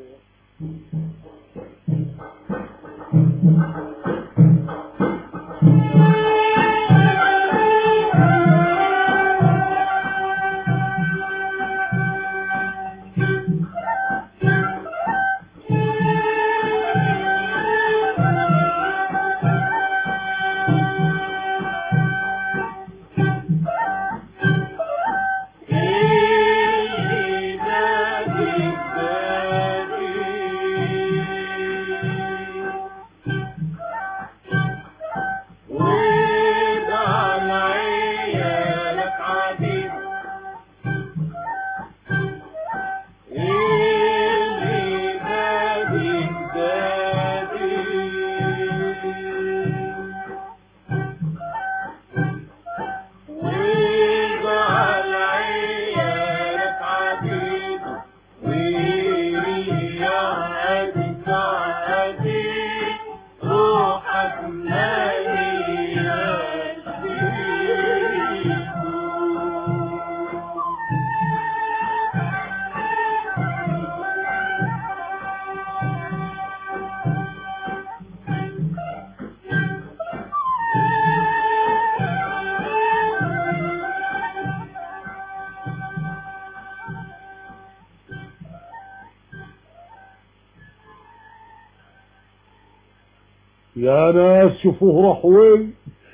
يا ناس شوفوه راح وين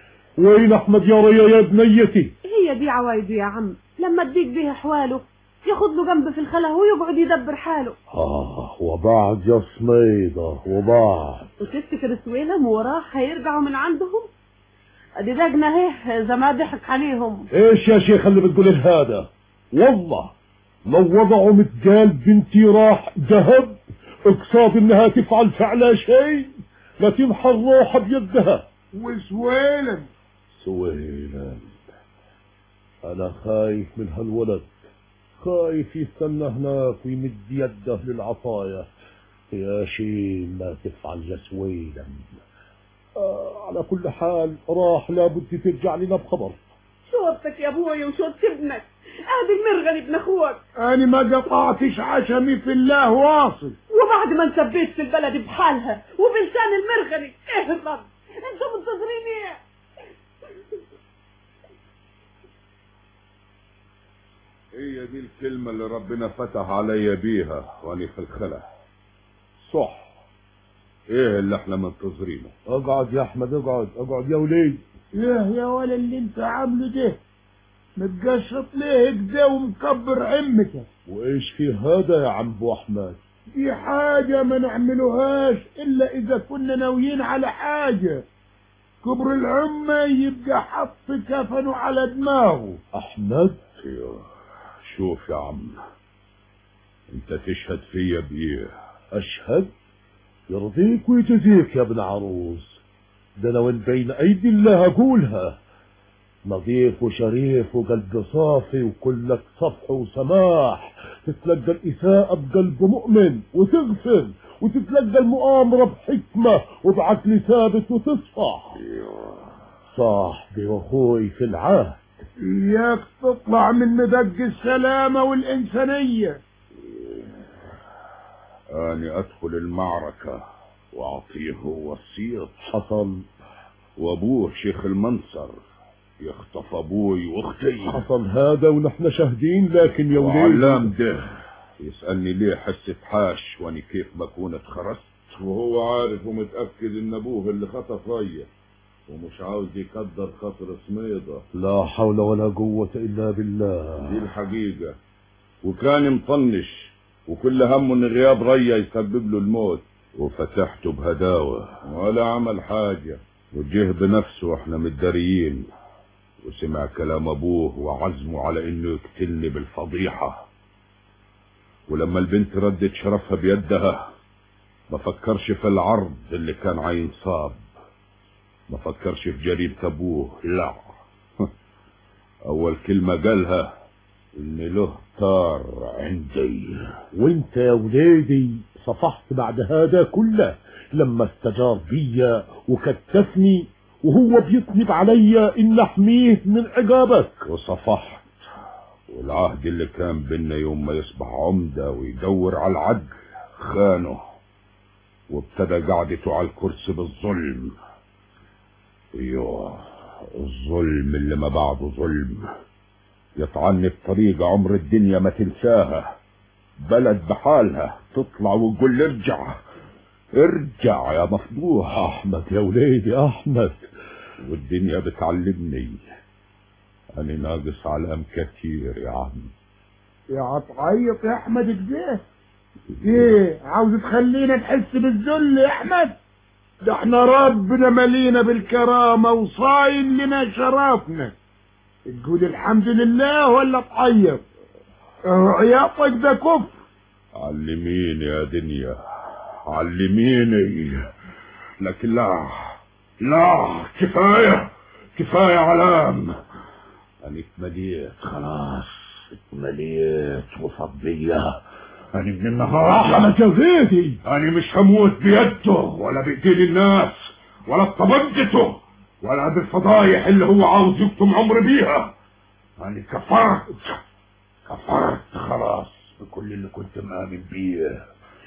وين احمد يا ريا يا بنيتي هي دي عوايده يا عم لما تضيق به احواله ياخد له جنب في الخلا ويقعد يدبر حاله اه وبعد يا صميدة وبعد وتفتكر سويلم وراه هيرجعوا من عندهم ادي دجنا اهي زي ما ضحك عليهم ايش يا شيخ اللي بتقول هذا والله لو وضعوا متقال بنتي راح ذهب اقصاد انها تفعل فعلا شيء لا تمحى الروح بيدها وسويلم سويلم انا خايف من هالولد خايف يستنى هناك ويمد يده للعطايا يا شيء ما تفعل يا سويلم آه على كل حال راح لابد ترجع لنا بخبر شوطك يا ابوي وشوط ابنك ادي المرغني ابن اخوك انا ما قطعتش عشمي في الله واصل وبعد ما انثبت في البلد بحالها وبلسان المرغني ايه الرد انتوا منتظرين ايه هي دي الكلمة اللي ربنا فتح عليا بيها واني في الخلا صح ايه اللي احنا منتظرينه اقعد يا احمد اقعد اقعد يا ولي ايه يا ولا اللي انت عامله ده متقشط ليه كده ومكبر عمتك وايش في هذا يا عم ابو احمد دي حاجة ما نعملوهاش إلا إذا كنا ناويين على حاجة كبر العمة يبقى حط كفنه على دماغه احمد ايوه شوف يا عم انت تشهد فيا بايه اشهد يرضيك ويجزيك يا ابن عروس ده انا وين بين ايدي الله اقولها نظيف وشريف وقلب صافي وكلك صفح وسماح تتلقى الإساءة بقلب مؤمن وتغفر وتتلقى المؤامرة بحكمة وبعقل ثابت وتصفح صاحبي واخوي في العهد إياك تطلع من مدق السلامة والإنسانية اني ادخل المعركة واعطيه وسيط حصل وابوه شيخ المنصر يخطف ابوي واختي حصل هذا ونحن شاهدين لكن يا وعلام وليد ده يسألني ليه حسة حاش واني كيف بكون اتخرست وهو عارف ومتأكد ان ابوه اللي خطف ريا ومش عاوز يقدر خاطر سميضة لا حول ولا قوة إلا بالله دي الحقيقة وكان مطنش وكل همه ان غياب ريا يسبب له الموت وفتحته بهداوة ولا عمل حاجة وجه بنفسه واحنا متداريين وسمع كلام ابوه وعزمه على انه يقتلني بالفضيحة ولما البنت ردت شرفها بيدها ما فكرش في العرض اللي كان عينصاب ما فكرش في جريمة ابوه لا اول كلمة قالها ان له طار عندي وانت يا وليدي صفحت بعد هذا كله لما استجار بيا وكتفني وهو بيطلب عليا ان احميه من عقابك وصفحت والعهد اللي كان بينا يوم ما يصبح عمدة ويدور على العدل خانه وابتدى قعدته على الكرسي بالظلم ايوه الظلم اللي ما بعده ظلم يطعني بطريقة عمر الدنيا ما تنساها بلد بحالها تطلع وتقول لي ارجع ارجع يا مفضوح احمد يا وليدي احمد والدنيا بتعلمني أنا ناقص علام كتير يا عم يا هتعيط يا أحمد كده ايه عاوز تخلينا نحس بالذل يا أحمد ده احنا ربنا ملينا بالكرامة وصاين لنا شرفنا تقول الحمد لله ولا تعيط عياطك ده كفر علميني يا دنيا علميني لكن لا لا كفاية كفاية علام أنا اتمليت خلاص اتمليت وفضية أنا من النهاردة احمد يا وليدي أنا مش هموت بيده ولا بإيدين الناس ولا بطبنجته ولا بالفضايح اللي هو عاوز يكتم عمري بيها أنا كفرت كفرت خلاص بكل اللي كنت مآمن بيه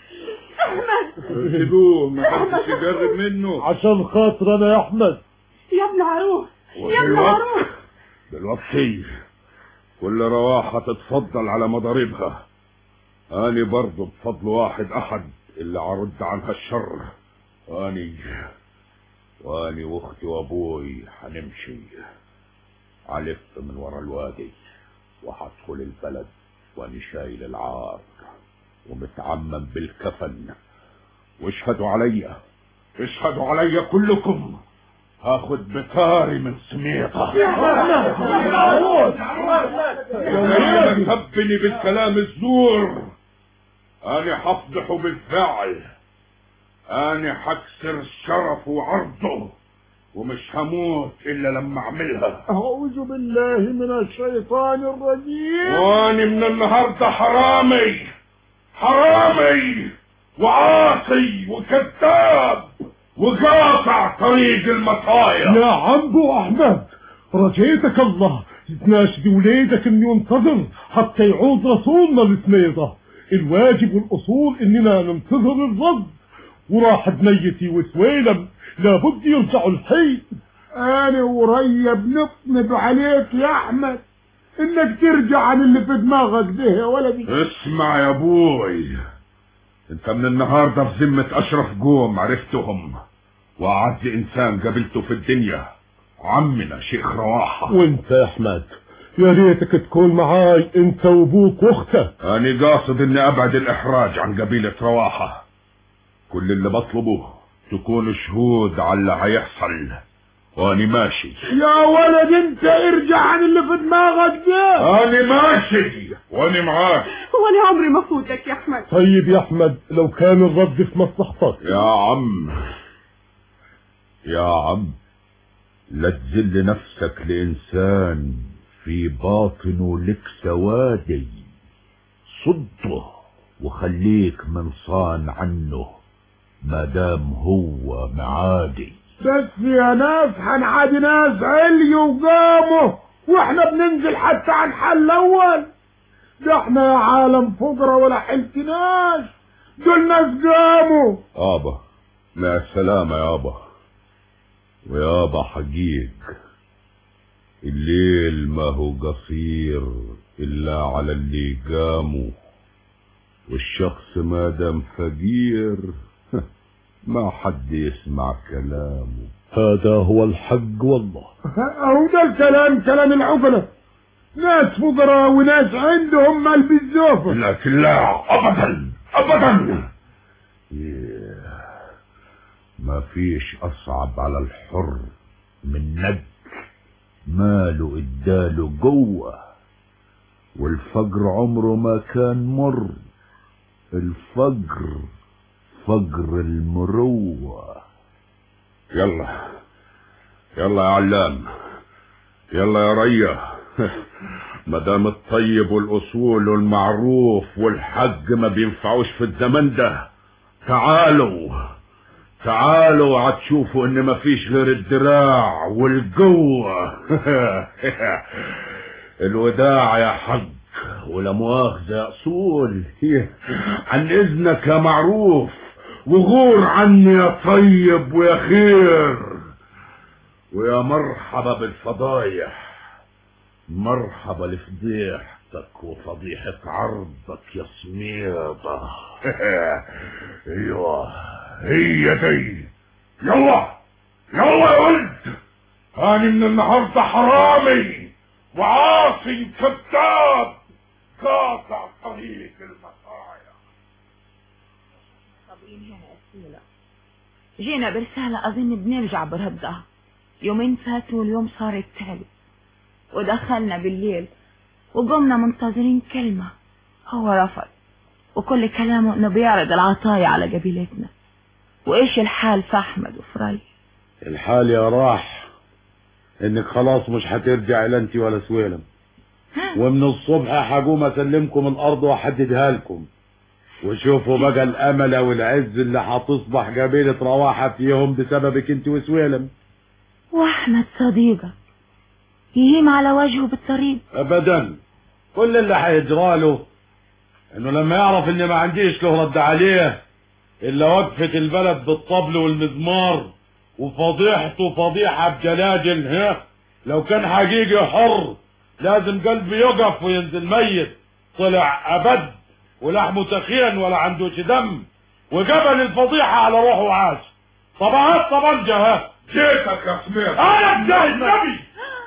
سيبوه ما حدش يقرب منه عشان خاطر انا يا احمد يا ابن عروس يا ابن ودلوقتي- عروس دلوقتي كل رواحة تتفضل على مضاربها أني برضه بفضل واحد أحد اللي عرض عنها الشر أني وأني وأختي وأبوي هنمشي علف من ورا الوادي وهدخل البلد وأني شايل العار ومتعمم بالكفن واشهدوا عليا اشهدوا عليا كلكم هاخد بتاري من سميطة زي ما سبني بالكلام الزور انا هفضحه بالفعل انا هكسر شرفه وعرضه ومش هموت الا لما اعملها أعوذ بالله من الشيطان الرجيم وانا من النهارده حرامي حرامي وعاصي وكذاب وقاطع طريق المطايا يا عمو احمد رجيتك الله تناشد وليدك انه ينتظر حتى يعود رسولنا لسميضة الواجب والاصول اننا ننتظر الرد وراح بنيتي وسويلم لابد يرجعوا الحي أنا وريا بنطنب عليك يا أحمد إنك ترجع عن اللي في دماغك ده يا ولدي اسمع يا ابوي انت من النهارده في ذمة اشرف قوم عرفتهم واعز انسان قابلته في الدنيا عمنا شيخ رواحة وانت يا احمد يا ريتك تكون معاي انت وابوك واختك انا قاصد اني ابعد الاحراج عن قبيلة رواحة كل اللي بطلبه تكونوا شهود على اللي هيحصل واني ماشي يا ولد انت ارجع عن اللي في دماغك ده اني ماشي واني معاك وانا عمري ما فوتك يا احمد طيب يا احمد لو كان الرد في مصلحتك يا عم يا عم لا تذل نفسك لإنسان في باطنه لك سوادي صده وخليك منصان عنه ما دام هو معادي بس يا ناس هنعادي ناس علي وقاموا واحنا بننزل حتى عن حل الاول ده احنا يا عالم فقرا ولا حلتناش دول ناس قاموا يابا مع السلامة يابا ويابا حقيق الليل ما هو قصير إلا على اللي قاموا والشخص ما دام فقير ما حد يسمع كلامه هذا هو الحق والله اهو ده الكلام كلام العقلة ناس فقراء وناس عندهم مال بالزوفة لكن لا أبدا أبدا ما فيش أصعب على الحر من نج ماله اداله جوه والفجر عمره ما كان مر الفجر فجر المروة يلا يلا يا علام يلا يا ريا ما دام الطيب والاصول والمعروف والحق ما بينفعوش في الزمن ده تعالوا تعالوا هتشوفوا ان مفيش غير الدراع والقوة الوداع يا حق ولا مؤاخذة يا اصول عن اذنك يا معروف وغور عني يا طيب ويا خير ويا مرحبا بالفضايح مرحبا لفضيحتك وفضيحة عرضك يا سميضة ايوه هي دي يلا يلا يا ولد هاني من النهارده حرامي وعاصي كذاب قاطع طريق المصايا طابقين هنا أسئلة جينا برسالة أظن بنرجع بردها يومين فاتوا واليوم صار التالي ودخلنا بالليل وقمنا منتظرين كلمة هو رفض وكل كلامه انه بيعرض العطايا على قبيلتنا وايش الحال في احمد وفري الحال يا راح انك خلاص مش هترجع لا انت ولا سويلم ومن الصبح هقوم اسلمكم الارض واحددها لكم وشوفوا بقى الامل والعز اللي هتصبح قبيلة رواحة فيهم بسببك انت وسويلم واحمد صديقك يهيم على وجهه بالطريق ابدا كل اللي هيجراله انه لما يعرف اني ما عنديش له رد عليه الا وقفة البلد بالطبل والمزمار وفضيحته فضيحة بجلاجل ها لو كان حقيقي حر لازم قلبي يقف وينزل ميت طلع ابد ولحمه تخين ولا عندوش دم وجبل الفضيحة على روحه وعاش طبعات طبنجة ها جيتك يا سمير انا بجاه النبي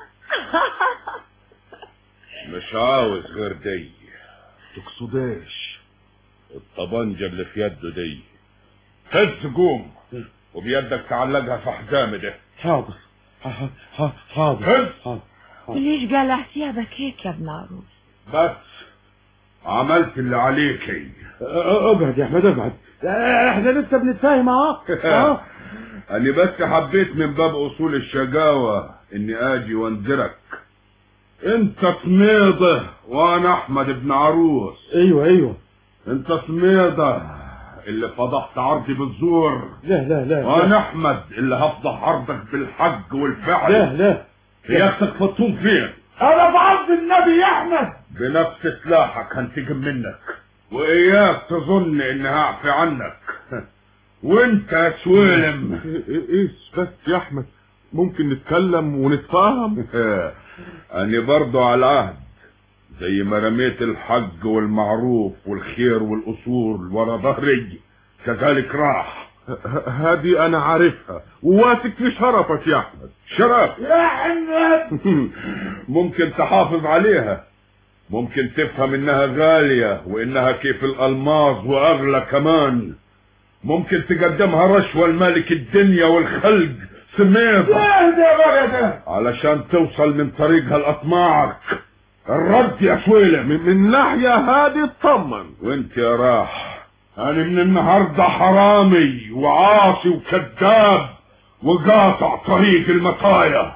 مش عاوز غير دي تقصد ايش الطبنجة اللي في يده دي هز قوم وبيدك تعلقها في حزام ده حاضر حاضر هز ليش قال ثيابك هيك يا ابن عروس بس عملت اللي عليكي اقعد يا احمد اقعد احنا لسه بنتفاهم اهو اهو انا بس حبيت من باب اصول الشقاوة اني اجي وانذرك انت سميضة وانا احمد بن عروس ايوه ايوه انت سميضة اللي فضحت عرضي بالزور لا لا لا وانا احمد اللي هفضح عرضك بالحق والفعل لا لا رياستك فطوم فين انا بعض النبي يا احمد بنفس سلاحك هنتقم منك واياك تظن اني هعفي عنك وانت يا سويلم ايش بس يا احمد ممكن نتكلم ونتفاهم اني برضو على العهد زي ما رميت الحق والمعروف والخير والاصول ورا ظهري كذلك راح هذه انا عارفها وواثق في شرفك يا احمد شرف يا احمد ممكن تحافظ عليها ممكن تفهم انها غالية وانها كيف الالماظ واغلى كمان ممكن تقدمها رشوة لمالك الدنيا والخلق سميضة ايه ده بقى ده علشان توصل من طريقها لأطماعك الرد يا سويلم من, من ناحية هادي اطمن وانت يا راح انا من النهارده حرامي وعاصي وكذاب وقاطع طريق المطايا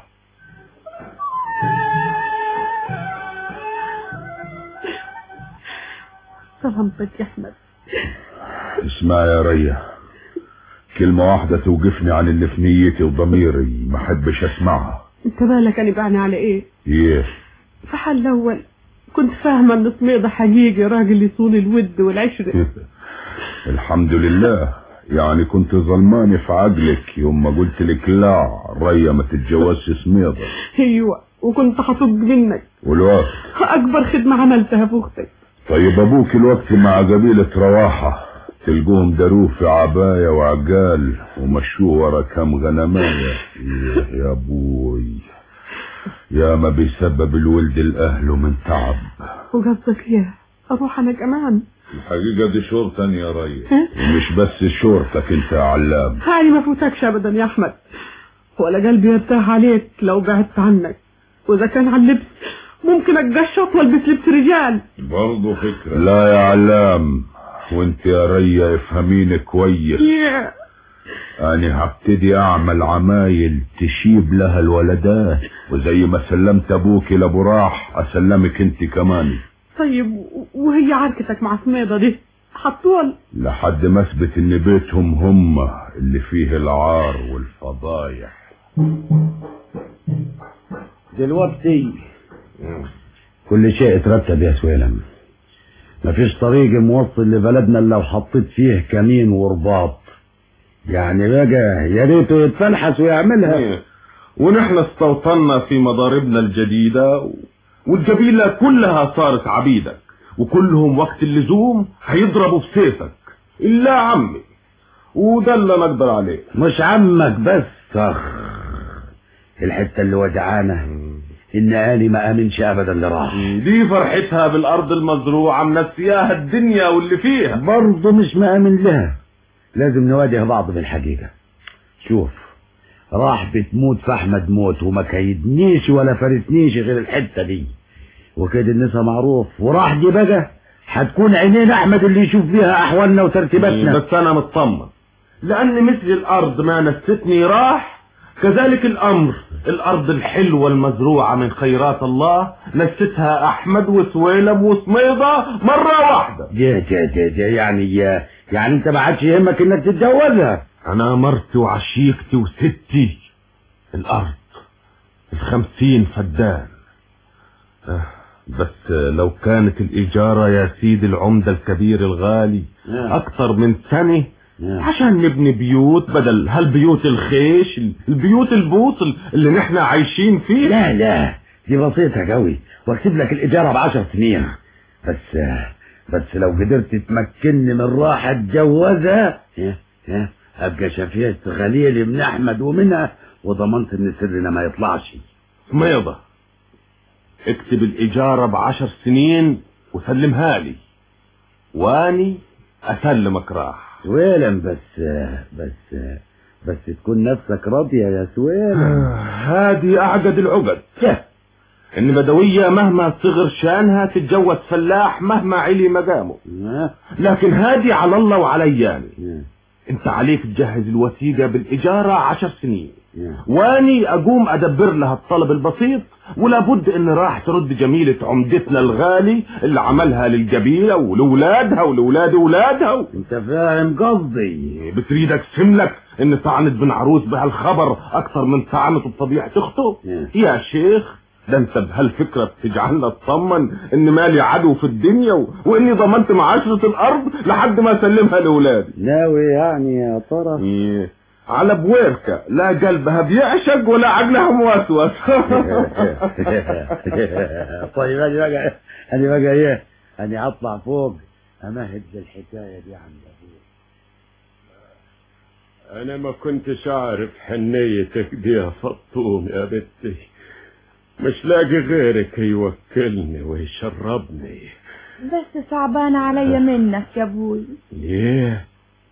سلامتك يا احمد اسمع يا ريا كلمة واحدة توقفني عن اللي في نيتي وضميري ما احبش اسمعها انت بالك انا بعني على ايه ايه في حال الاول كنت فاهمه ان سميضه حقيقي راجل يصون الود والعشره الحمد لله يعني كنت ظلماني في عقلك يوم ما قلت لك لا ريا ما تتجوزش سميضة ايوه وكنت هطب منك والوقت اكبر خدمه عملتها في اختك طيب ابوك الوقت مع قبيلة رواحة تلقوهم داروه في عباية وعقال ومشوه ورا كام غنماية إيه يا ابوي يا ما بيسبب الولد الاهل من تعب وقصدك ايه اروح انا كمان الحقيقة دي شورتك يا ريا ومش بس شورتك انت يا علام هاي ما فوتكش ابدا يا احمد ولا قلبي يرتاح عليك لو بعدت عنك واذا كان عن اللبس ممكن اتقشط والبس لبس رجال برضه فكرة لا يا علام وانت يا ريا افهميني كويس ياه انا هبتدي اعمل عمايل تشيب لها الولدات وزي ما سلمت ابوك لابو راح اسلمك انت كمان طيب و- وهي عركتك مع سميضة دي حطول لحد ما اثبت ان بيتهم هم اللي فيه العار والفضايح دلوقتي كل شيء اترتب يا سويلم مفيش طريق موصل لبلدنا الا وحطيت فيه كمين ورباط يعني بقى يا ريته يتفلحس ويعملها ونحن استوطنا في مضاربنا الجديدة والقبيلة كلها صارت عبيدك وكلهم وقت اللزوم هيضربوا بسيفك إلا عمي وده اللي نقدر عليه مش عمك بس اخ الحته اللي وجعانه ان اني ما امنش ابدا لراح دي فرحتها بالأرض المزروعة منسياها الدنيا واللي فيها برضه مش مآمن لها لازم نواجه بعض بالحقيقة شوف راح بتموت في احمد موت وما كيدنيش ولا فارسنيش غير الحتة دي وكده النسا معروف وراح دي بقى هتكون عينين احمد اللي يشوف بيها احوالنا وترتيباتنا بس أنا مطمن لأن مثل الأرض ما نستني راح كذلك الأمر الأرض الحلوة المزروعة من خيرات الله نستها أحمد وسويلم وسميضة مرة واحدة جه جه جه جه يعني يعني انت ما عادش يهمك انك تتجوزها أنا مرتي وعشيقتي وستي الأرض الخمسين فدان آه، بس لو كانت الإجارة يا سيدي العمدة الكبير الغالي نعم. أكتر من سنة نعم. عشان نبني بيوت بدل هالبيوت الخيش البيوت البوص اللي نحن عايشين فيه لا لا دي بسيطة قوي واكتب لك الإجارة بعشر سنين بس بس لو قدرت تمكنني من راحة اتجوزها ها ها ابقى شفيت غليلي من احمد ومنها وضمنت ان سرنا ما يطلعش ميضة اكتب الإجارة بعشر سنين وسلمها لي واني أسلمك راح سويلم بس بس بس تكون نفسك راضية يا سويلم هذه أعقد العقد إن بدوية مهما صغر شانها تتجوز فلاح مهما علي مقامه لكن هذه على الله وعلياني انت عليك تجهز الوثيقة بالإجارة عشر سنين واني أقوم أدبر لها الطلب البسيط ولا بد إن راح ترد جميلة عمدتنا الغالي اللي عملها للقبيلة ولولادها ولولاد ولادها انت فاهم قصدي بتريد اقسم لك ان طعنة بن عروس بهالخبر اكثر من طعنة بطبيعة اخته يا شيخ ده انت بهالفكرة بتجعلنا نطمن ان مالي عدو في الدنيا و... واني ضمنت معاشرة الارض لحد ما اسلمها لاولادي ناوي يعني يا ترى إيه. على بويركة لا قلبها بيعشق ولا عقلها موسوس طيب انا بقى انا بقى ايه انا اطلع فوق امهد الحكايه دي عند ابوك انا ما كنتش عارف حنيتك دي يا فطوم يا بنتي مش لاقي غيرك يوكلني ويشربني بس صعبان عليا منك يا ابوي ليه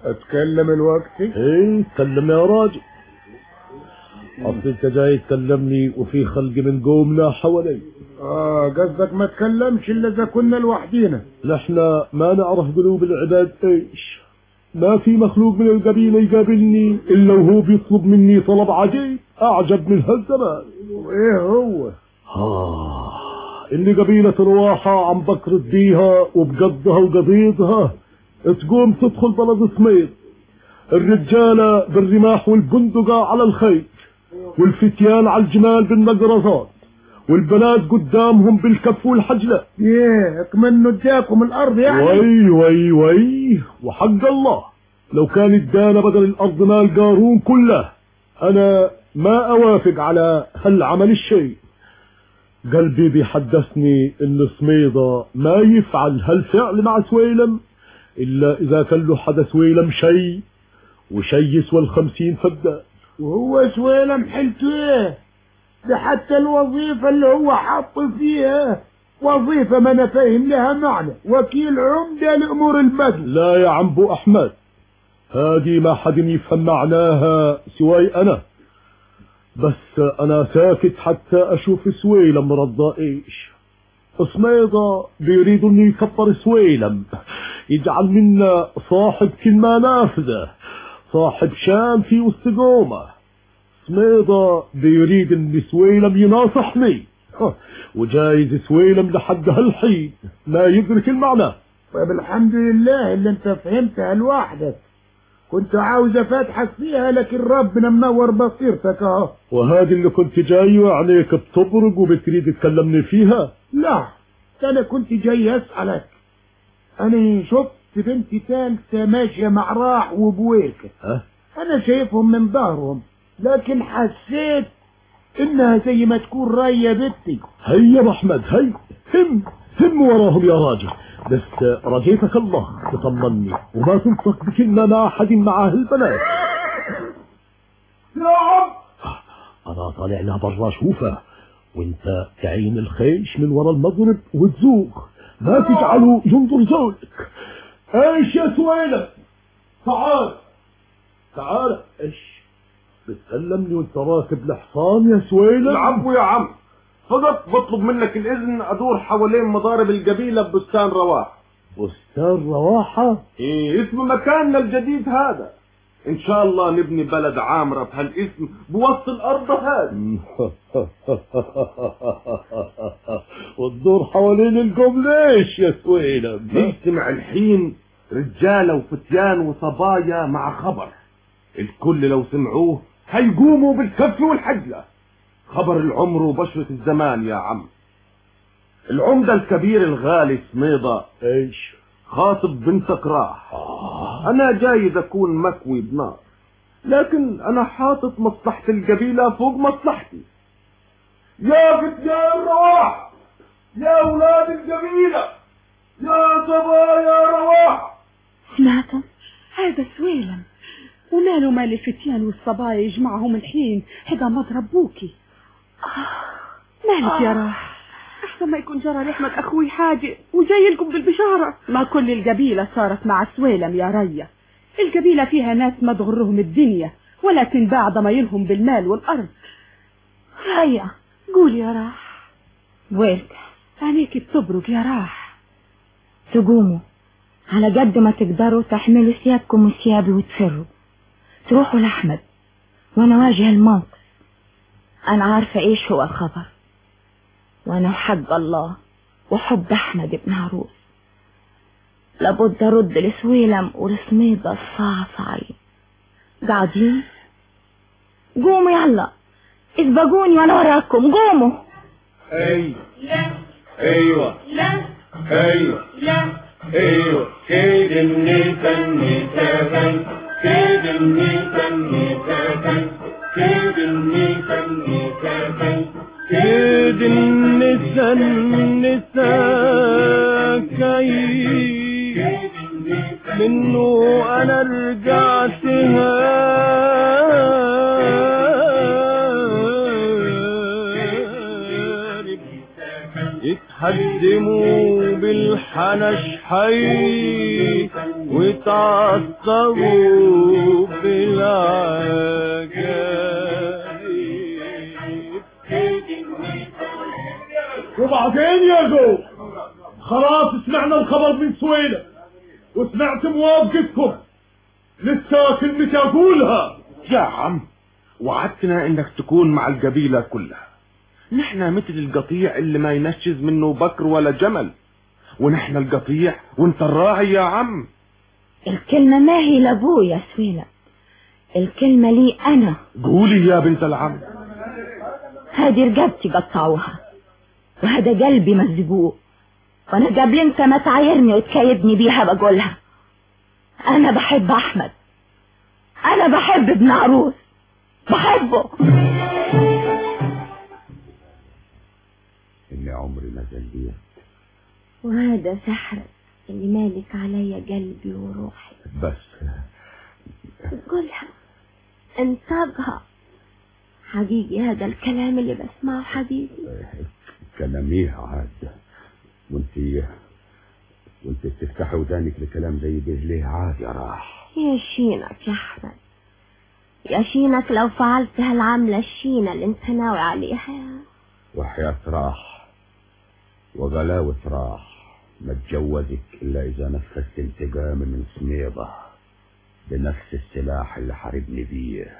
اتكلم الوقت ايه اتكلم يا راجل اصل انت جاي تكلمني وفي خلق من قومنا حوالي اه قصدك ما تكلمش الا اذا كنا لوحدينا نحن ما نعرف قلوب العباد ايش ما في مخلوق من القبيلة يقابلني الا وهو بيطلب مني طلب عجيب اعجب من هالزمان وايه هو آه اللي قبيلة رواحة عم بكرت بيها وبقضها وقضيضها تقوم تدخل بلد سمير الرجالة بالرماح والبندقة على الخيل والفتيان على الجمال بالنقرزات والبنات قدامهم بالكف والحجلة ايه كمان نداكم الارض يعني وي وي وي وحق الله لو كان ادانا بدل الارض مال قارون كله انا ما اوافق على هالعمل الشيء قلبي بيحدثني ان سميضة ما يفعل هالفعل مع سويلم الا اذا كان له حدا سويلم شيء وشي يسوى الخمسين فدان وهو سويلم حلته ايه ده حتى الوظيفة اللي هو حاط فيها وظيفة ما انا فاهم لها معنى وكيل عمدة لأمور البدن لا يا عم بو احمد هذه ما حد يفهم معناها سواي انا بس انا ساكت حتى اشوف سويلم رضى ايش سميضة بيريد انه يكبر سويلم يجعل منا صاحب كلمة نافذة صاحب شان في وسط قومه سميضة بيريد ان سويلم يناصحني وجايز سويلم لحد هالحين ما يدرك المعنى طيب الحمد لله اللي انت فهمتها لوحدك كنت عاوز افاتحك فيها لكن ربنا منور بصيرتك اهو وهذه اللي كنت جاي وعينيك بتبرق وبتريد تكلمني فيها لا انا كنت جاي اسالك انا شفت بنتي ثالثه ماشيه مع راح وبويكه ها انا شايفهم من ظهرهم لكن حسيت انها زي ما تكون رايه بنتي هيا يا احمد هي هم هم وراهم يا راجل بس رجيتك الله تطمني وما تنطق بكلمة مع أحد مع البنات نعم أنا طالع لها برا أشوفها وانت تعين الخيش من ورا المضرب وتزوق ما تجعله ينظر زولك ايش يا سويلة تعال تعال ايش بتكلمني وانت راكب الحصان يا سويلة العفو يا عم صدق بطلب منك الاذن ادور حوالين مضارب القبيلة ببستان رواح بستان رواحة ايه اسم مكاننا الجديد هذا ان شاء الله نبني بلد عامرة بهالاسم بوسط الارض هذه وتدور حوالين القوم ليش يا سويلة نجتمع الحين رجالة وفتيان وصبايا مع خبر الكل لو سمعوه هيقوموا بالكف والحجلة خبر العمر وبشرة الزمان يا عم العمدة الكبير الغالي سميضة ايش خاطب بنتك راح انا جايز اكون مكوي بنار لكن انا حاطط مصلحة القبيلة فوق مصلحتي يا فتيان رواح يا اولاد القبيلة يا صبايا رواح سمعتم هذا سويلم وماله مال الفتيان والصبايا يجمعهم الحين حدا مضرب بوكي مالك يا راح احسن ما يكون جرى لأحمد اخوي حاجة وجاي لكم بالبشارة ما كل القبيلة صارت مع سويلم يا ريا القبيلة فيها ناس ما تغرهم الدنيا ولا تنباع ضمايلهم بالمال والأرض هيا قول يا راح ويلك عينيك بتبرق يا راح تقوموا على قد ما تقدروا تحملوا ثيابكم وثيابي وتفروا تروحوا لأحمد وانا واجه الموقف انا عارفة ايش هو الخبر وانا وحق الله وحب احمد ابن عروس لابد ارد لسويلم ولسميضة الصعصعين قاعدين قوموا يلا اسبقوني وانا وراكم قوموا ايوه لا ايوه لا ايوه لا ايوه كيد النسا النسا كيد النسا النسا كيد النسا النسا كيد النسا النسا كي منه انا رجعت هارب يتحدموا بالحنش حي وتعصبوا بالعجائب وبعدين يا جو خلاص سمعنا الخبر من سويلة وسمعت موافقتكم لسه كلمة اقولها يا عم وعدتنا انك تكون مع القبيلة كلها نحن مثل القطيع اللي ما ينشز منه بكر ولا جمل ونحن القطيع وانت الراعي يا عم الكلمة ما هي لابويا يا سويلة الكلمة لي أنا قولي يا بنت العم هذه رقبتي قطعوها وهذا قلبي مزقوه وانا قبل انت ما تعايرني وتكايدني بيها بقولها انا بحب احمد انا بحب ابن عروس بحبه إني عمري ما زليت وهذا سحر اللي مالك عليا قلبي وروحي بس قولها انطقها حقيقي هذا الكلام اللي بسمعه حبيبي كلاميه عاد وانت وانت بتفتحي ودانك لكلام زي ده ليه عاد يا راح يشينك يا احمد يشينك لو فعلت هالعملة الشينة اللي انت ناوي عليها وحياة راح وغلاوة راح ما اتجوزك إلا إذا نفذت انتقامي من سميضة بنفس السلاح اللي حاربني بيه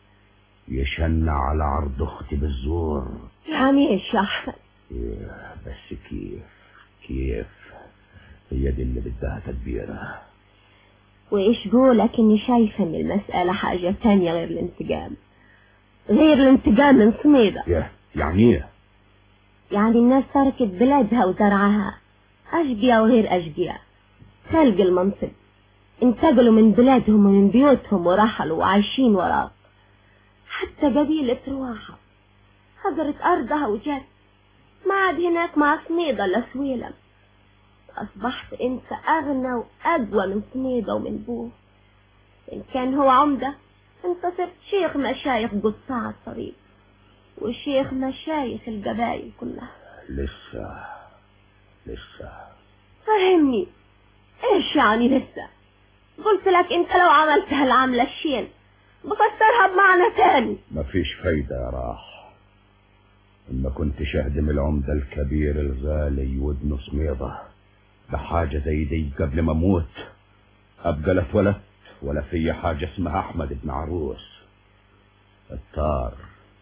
يشنع على عرض أختي بالزور يعني ايش يا احمد إيه، بس كيف كيف هي دي اللي بدها تدبيرها وايش قولك اني شايفة ان المسألة حاجة تانية غير الانتقام غير الانتقام من سميدة يا يعني ايه يعني الناس تركت بلادها وزرعها أشقياء وغير أشقياء خلق المنصب انتقلوا من بلادهم ومن بيوتهم ورحلوا وعايشين وراك حتى قبيلة رواحة هجرت أرضها وجت ما عاد هناك مع سميدة إلا سويلم أصبحت أنت أغنى وأقوى من سميدة ومن بوه إن كان هو عمدة أنت صرت شيخ مشايخ قطاع الطريق وشيخ مشايخ القبائل كلها لسه لسه فهمني ايش يعني لسه قلت لك انت لو عملت هالعملة الشين بفسرها بمعنى تاني مفيش فايدة يا راح إما كنت شهدم العمدة الكبير الغالي وابنه سميضة بحاجة زي دي قبل ما أموت أبقى لا اتولدت ولا في حاجة اسمها أحمد بن عروس الطار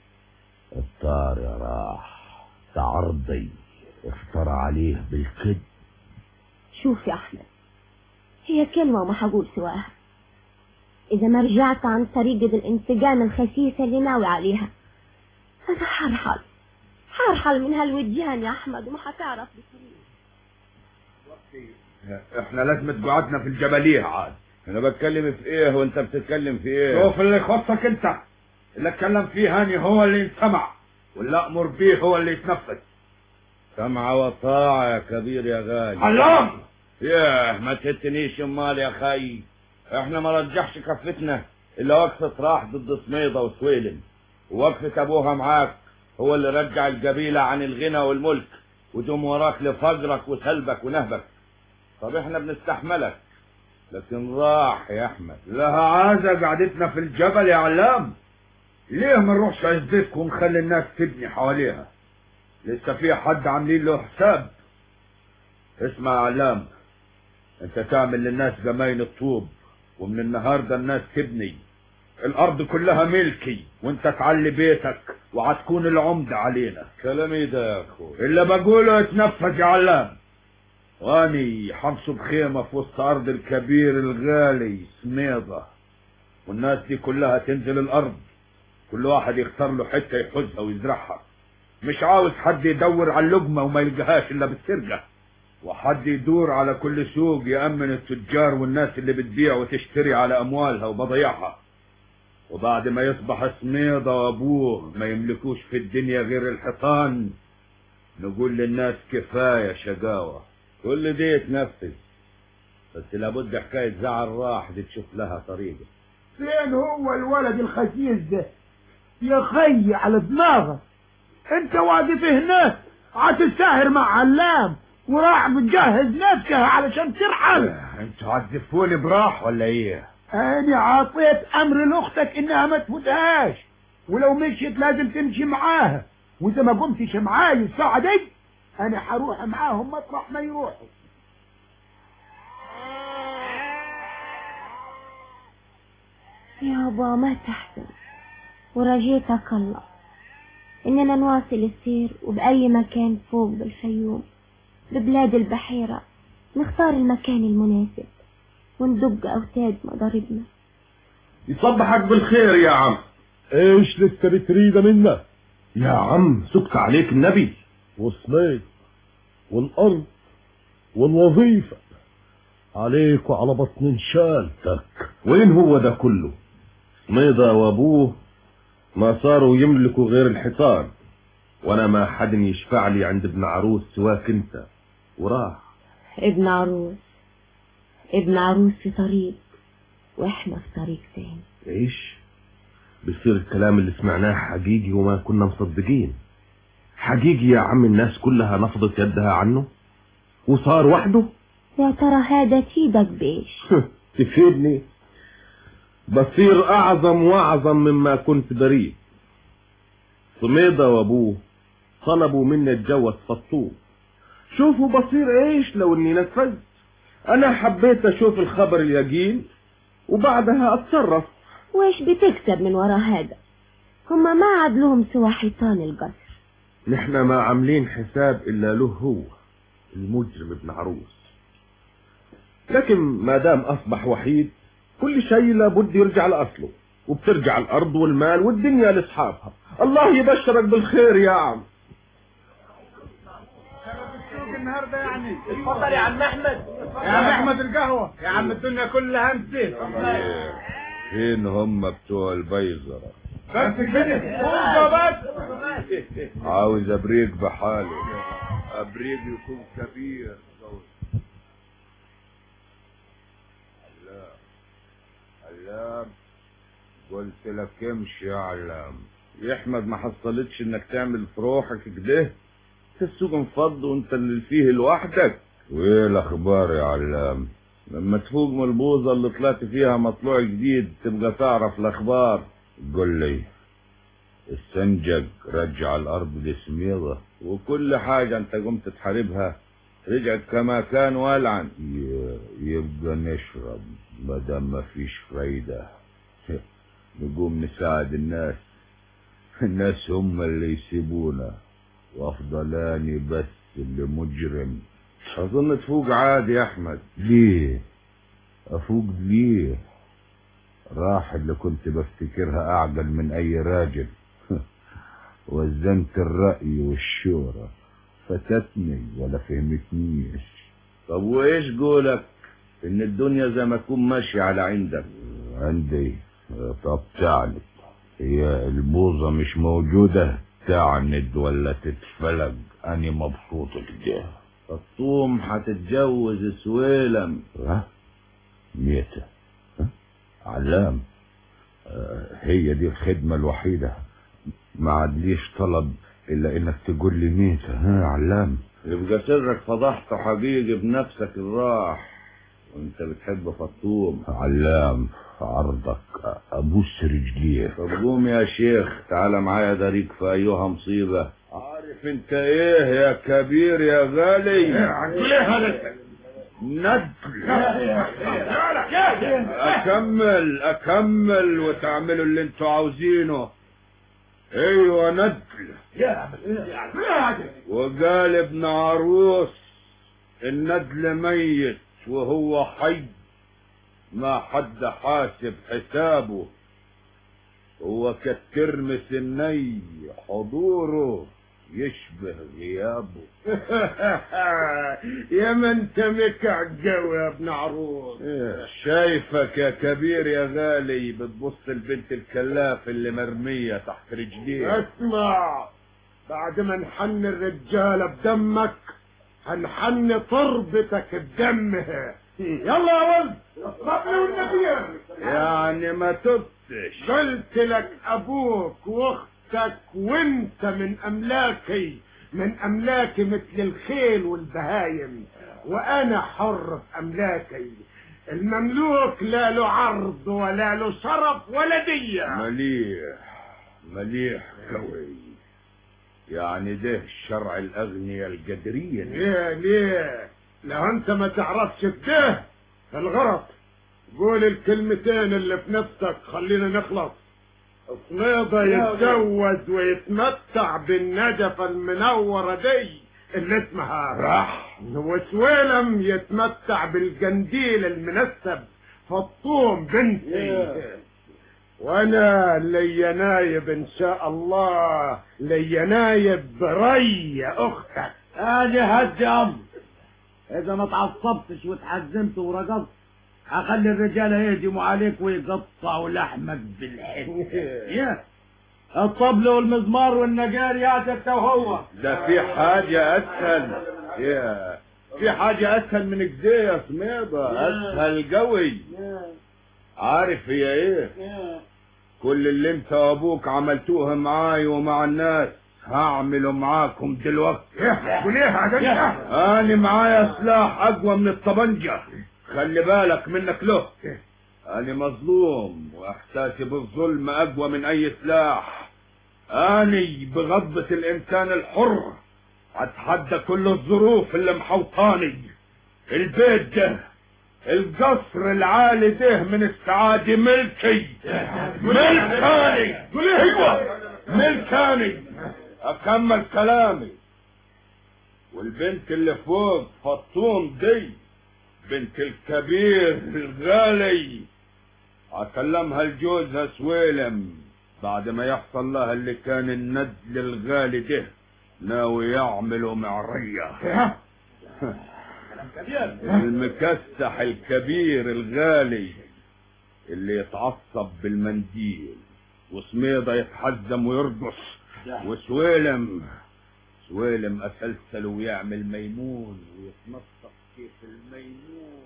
الطار يا راح تعرضي افترى عليه بالكذب شوف يا أحمد هي كلمة وما حقول سواها إذا ما رجعت عن طريقة الانتقام الخسيسة اللي ناوي عليها أنا حرحل حرحل من هالوجهان يا أحمد وما حتعرف بسرية احنا لازم تقعدنا في الجبلية عاد أنا بتكلم في إيه وأنت بتتكلم في إيه؟ شوف اللي يخصك انت اللي اتكلم فيه هاني هو اللي ينسمع واللي امر بيه هو اللي يتنفذ سمع وطاعة يا كبير يا غالي علام ياه ما تهتنيش امال يا خي احنا ما رجحش كفتنا الا وقفة راح ضد سميضة وسويلم ووقفة ابوها معاك هو اللي رجع القبيلة عن الغنى والملك ودوم وراك لفجرك وسلبك ونهبك طب احنا بنستحملك لكن راح يا احمد لها عازة قعدتنا في الجبل يا علام ليه ما نروحش عزتك ونخلي الناس تبني حواليها لسه في حد عاملين له حساب اسمع يا علام انت تعمل للناس جماين الطوب ومن النهارده الناس تبني الارض كلها ملكي وانت تعلي بيتك وهتكون العمدة علينا كلامي ده يا اخوي اللي بقوله اتنفذ يا علام واني حنصب خيمة في وسط ارض الكبير الغالي سميضة والناس دي كلها تنزل الارض كل واحد يختار له حتة يحوزها ويزرعها مش عاوز حد يدور على اللقمة وما يلقاهاش الا بالسرقة وحد يدور على كل سوق يأمن التجار والناس اللي بتبيع وتشتري على أموالها وبضيعها وبعد ما يصبح سميضة وأبوه ما يملكوش في الدنيا غير الحيطان نقول للناس كفاية شقاوة كل دي يتنفذ بس لابد حكاية زعل راح دي تشوف لها طريقة فين هو الولد الخسيس ده يا خي على دماغك انت واقف هناك هتساهر مع علام وراح بتجهز نفسها علشان ترحل انتوا هتزفوني براح ولا ايه انا عطيت امر لاختك انها ما تفوتهاش ولو مشيت لازم تمشي معاها واذا ما قمتش معاي الساعه دي انا هروح معاهم مطرح ما يروحوا يابا ما تحزن ورجيتك الله إننا نواصل السير وبأي مكان فوق بالفيوم ببلاد البحيرة نختار المكان المناسب وندق أوتاد مضاربنا يصبحك بالخير يا عم ايش لسه بتريده منا يا عم سكت عليك النبي وصليت والارض والوظيفة عليك وعلى بطن شالتك وين هو ده كله ميضة وابوه ما صاروا يملكوا غير الحصان وانا ما حد يشفع لي عند ابن عروس سواك انت وراح ابن عروس ابن عروس في طريق واحنا في طريق تاني ايش بيصير الكلام اللي سمعناه حقيقي وما كنا مصدقين حقيقي يا عم الناس كلها نفضت يدها عنه وصار وحده يا ترى هذا تفيدك بإيش تفيدني بصير اعظم واعظم مما كنت بريء صميدة وابوه طلبوا مني اتجوز فطوم شوفوا بصير ايش لو اني نفذت انا حبيت اشوف الخبر اليقين وبعدها اتصرف وايش بتكسب من ورا هذا هما ما عاد لهم سوى حيطان القصر نحن ما عاملين حساب الا له هو المجرم ابن عروس لكن ما دام اصبح وحيد كل شيء لابد يرجع لاصله وبترجع الارض والمال والدنيا لاصحابها الله يبشرك بالخير يا عم النهارده يعني اتفضل يا عم احمد يا عم احمد القهوه يا عم الدنيا كلها انت فين هم بتوع البيزرة بس كده فرصه بس عاوز ابريق بحاله ابريق يكون كبير علام علام قلت لك امشي يا علام يا احمد ما حصلتش انك تعمل في روحك كده السوق انفض وانت اللي فيه لوحدك وايه الاخبار يا علام لما تفوق من البوظة اللي طلعت فيها مطلوع جديد تبقى تعرف الاخبار قول لي السنجق رجع الارض لسميضة وكل حاجة انت قمت تحاربها رجعت كما كان والعن يبقى نشرب مادام ما فيش فايدة نقوم نساعد الناس الناس هم اللي يسيبونا وافضلاني بس اللي مجرم اظن تفوق عادي يا احمد ليه افوق ليه راح اللي كنت بفتكرها اعقل من اي راجل وزنت الرأي والشورى فتتني ولا فهمتنيش طب وايش قولك ان الدنيا زي ما تكون ماشية على عندك عندي طب تعند هي الموزة مش موجودة تعند ولا تتفلق اني مبسوط كده الطوم هتتجوز سويلم ها ميتة ها؟ علام آه، هي دي الخدمة الوحيدة ما عادليش طلب الا انك تقول لي ميتة ها علام يبقى سرك فضحته حقيقي بنفسك الراح وانت بتحب فطوم علام عرضك ابوس رجليه طب قوم يا شيخ تعال معايا داريك في ايها مصيبة عارف انت ايه يا كبير يا غالي ندل اكمل اكمل وتعملوا اللي انتوا عاوزينه ايوه ندل وقال ابن عروس الندل ميت وهو حي ما حد حاسب حسابه هو كالترمس الني حضوره يشبه غيابه يا من انت مكع قوي يا ابن عروس شايفك يا كبير يا غالي بتبص البنت الكلاف اللي مرمية تحت رجليك اسمع بعد ما نحن الرجالة بدمك هنحن تربتك بدمها يلا يا ولد اصرف لي والنبي يعني ما تبتش قلت لك ابوك واختك وانت من املاكي من املاكي مثل الخيل والبهايم وانا حر في املاكي المملوك لا له عرض ولا له شرف ولا دية مليح مليح قوي يعني ده شرع الأغنياء القدرين ليه ليه لو انت ما تعرفش بده الغرض قول الكلمتين اللي في نفسك خلينا نخلص صنيدة يتجوز ويتمتع بالنجفة المنورة دي اللي اسمها راح وسويلم يتمتع بالجنديل المنسب فطوم بنتي وانا ليا نايب ان شاء الله ليا نايب بري اختك ادي هد امر اذا ما تعصبتش وتحزمت ورقصت هخلي الرجال يهجموا عليك ويقطعوا لحمك بالحته يا الطبل والمزمار والنجار يا انت وهو ده في حاجة أسهل يا في حاجة أسهل من كده يا سميضة أسهل قوي عارف هي إيه كل اللي انت وابوك عملتوه معاي ومع الناس هعمله معاكم دلوقتي قول ايه يا انا معايا سلاح اقوى من الطبنجة خلي بالك منك له انا مظلوم واحساسي بالظلم اقوى من اي سلاح اني بغضبة الانسان الحر اتحدى كل الظروف اللي محوطاني البيت ده القصر العالي ده من السعادة ملكي ملكاني ايوه ملكاني اكمل كلامي والبنت اللي فوق فطوم دي بنت الكبير الغالي اكلمها لجوزها سويلم بعد ما يحصل لها اللي كان الندل الغالي ده ناوي يعمله معرية المكسح الكبير الغالي اللي يتعصب بالمنديل وسميضة يتحزم ويرقص وسويلم سويلم أسلسل ويعمل ميمون ويتنطط كيف الميمون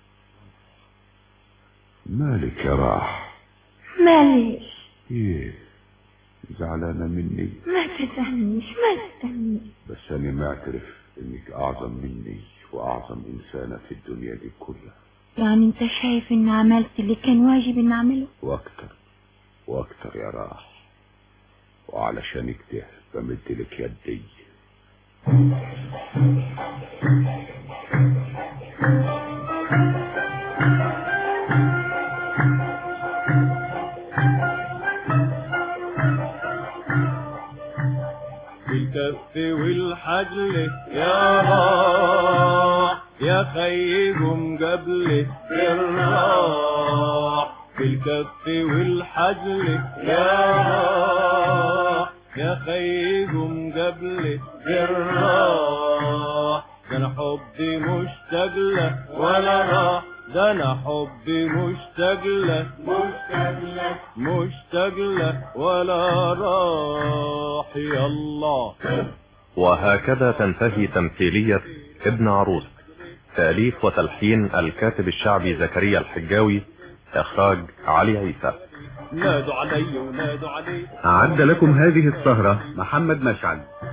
مالك يا راح معلش ايه زعلانة مني ما تزعلنيش ما تزعلنيش بس أنا معترف إنك أعظم مني وأعظم إنسانة في الدنيا دي كلها يعني انت شايف ان عملت اللي كان واجب ان اعمله وأكتر وأكتر يا راح وعلشان كده بمد لك يدي بالكف والحجل يا راح يا خيهم قبل الراح بالكف والحجل يا راح يا خيهم قبل الراح ده انا حبي مشتاق له ولا راح ده انا حبي مشتاق له مشتاق له مشتاق له ولا راح يلا وهكذا تنتهي تمثيلية ابن عروس تأليف وتلحين الكاتب الشعبي زكريا الحجاوي إخراج علي عيسى نادوا علي ونادوا علي أعد لكم هذه السهرة محمد مشعل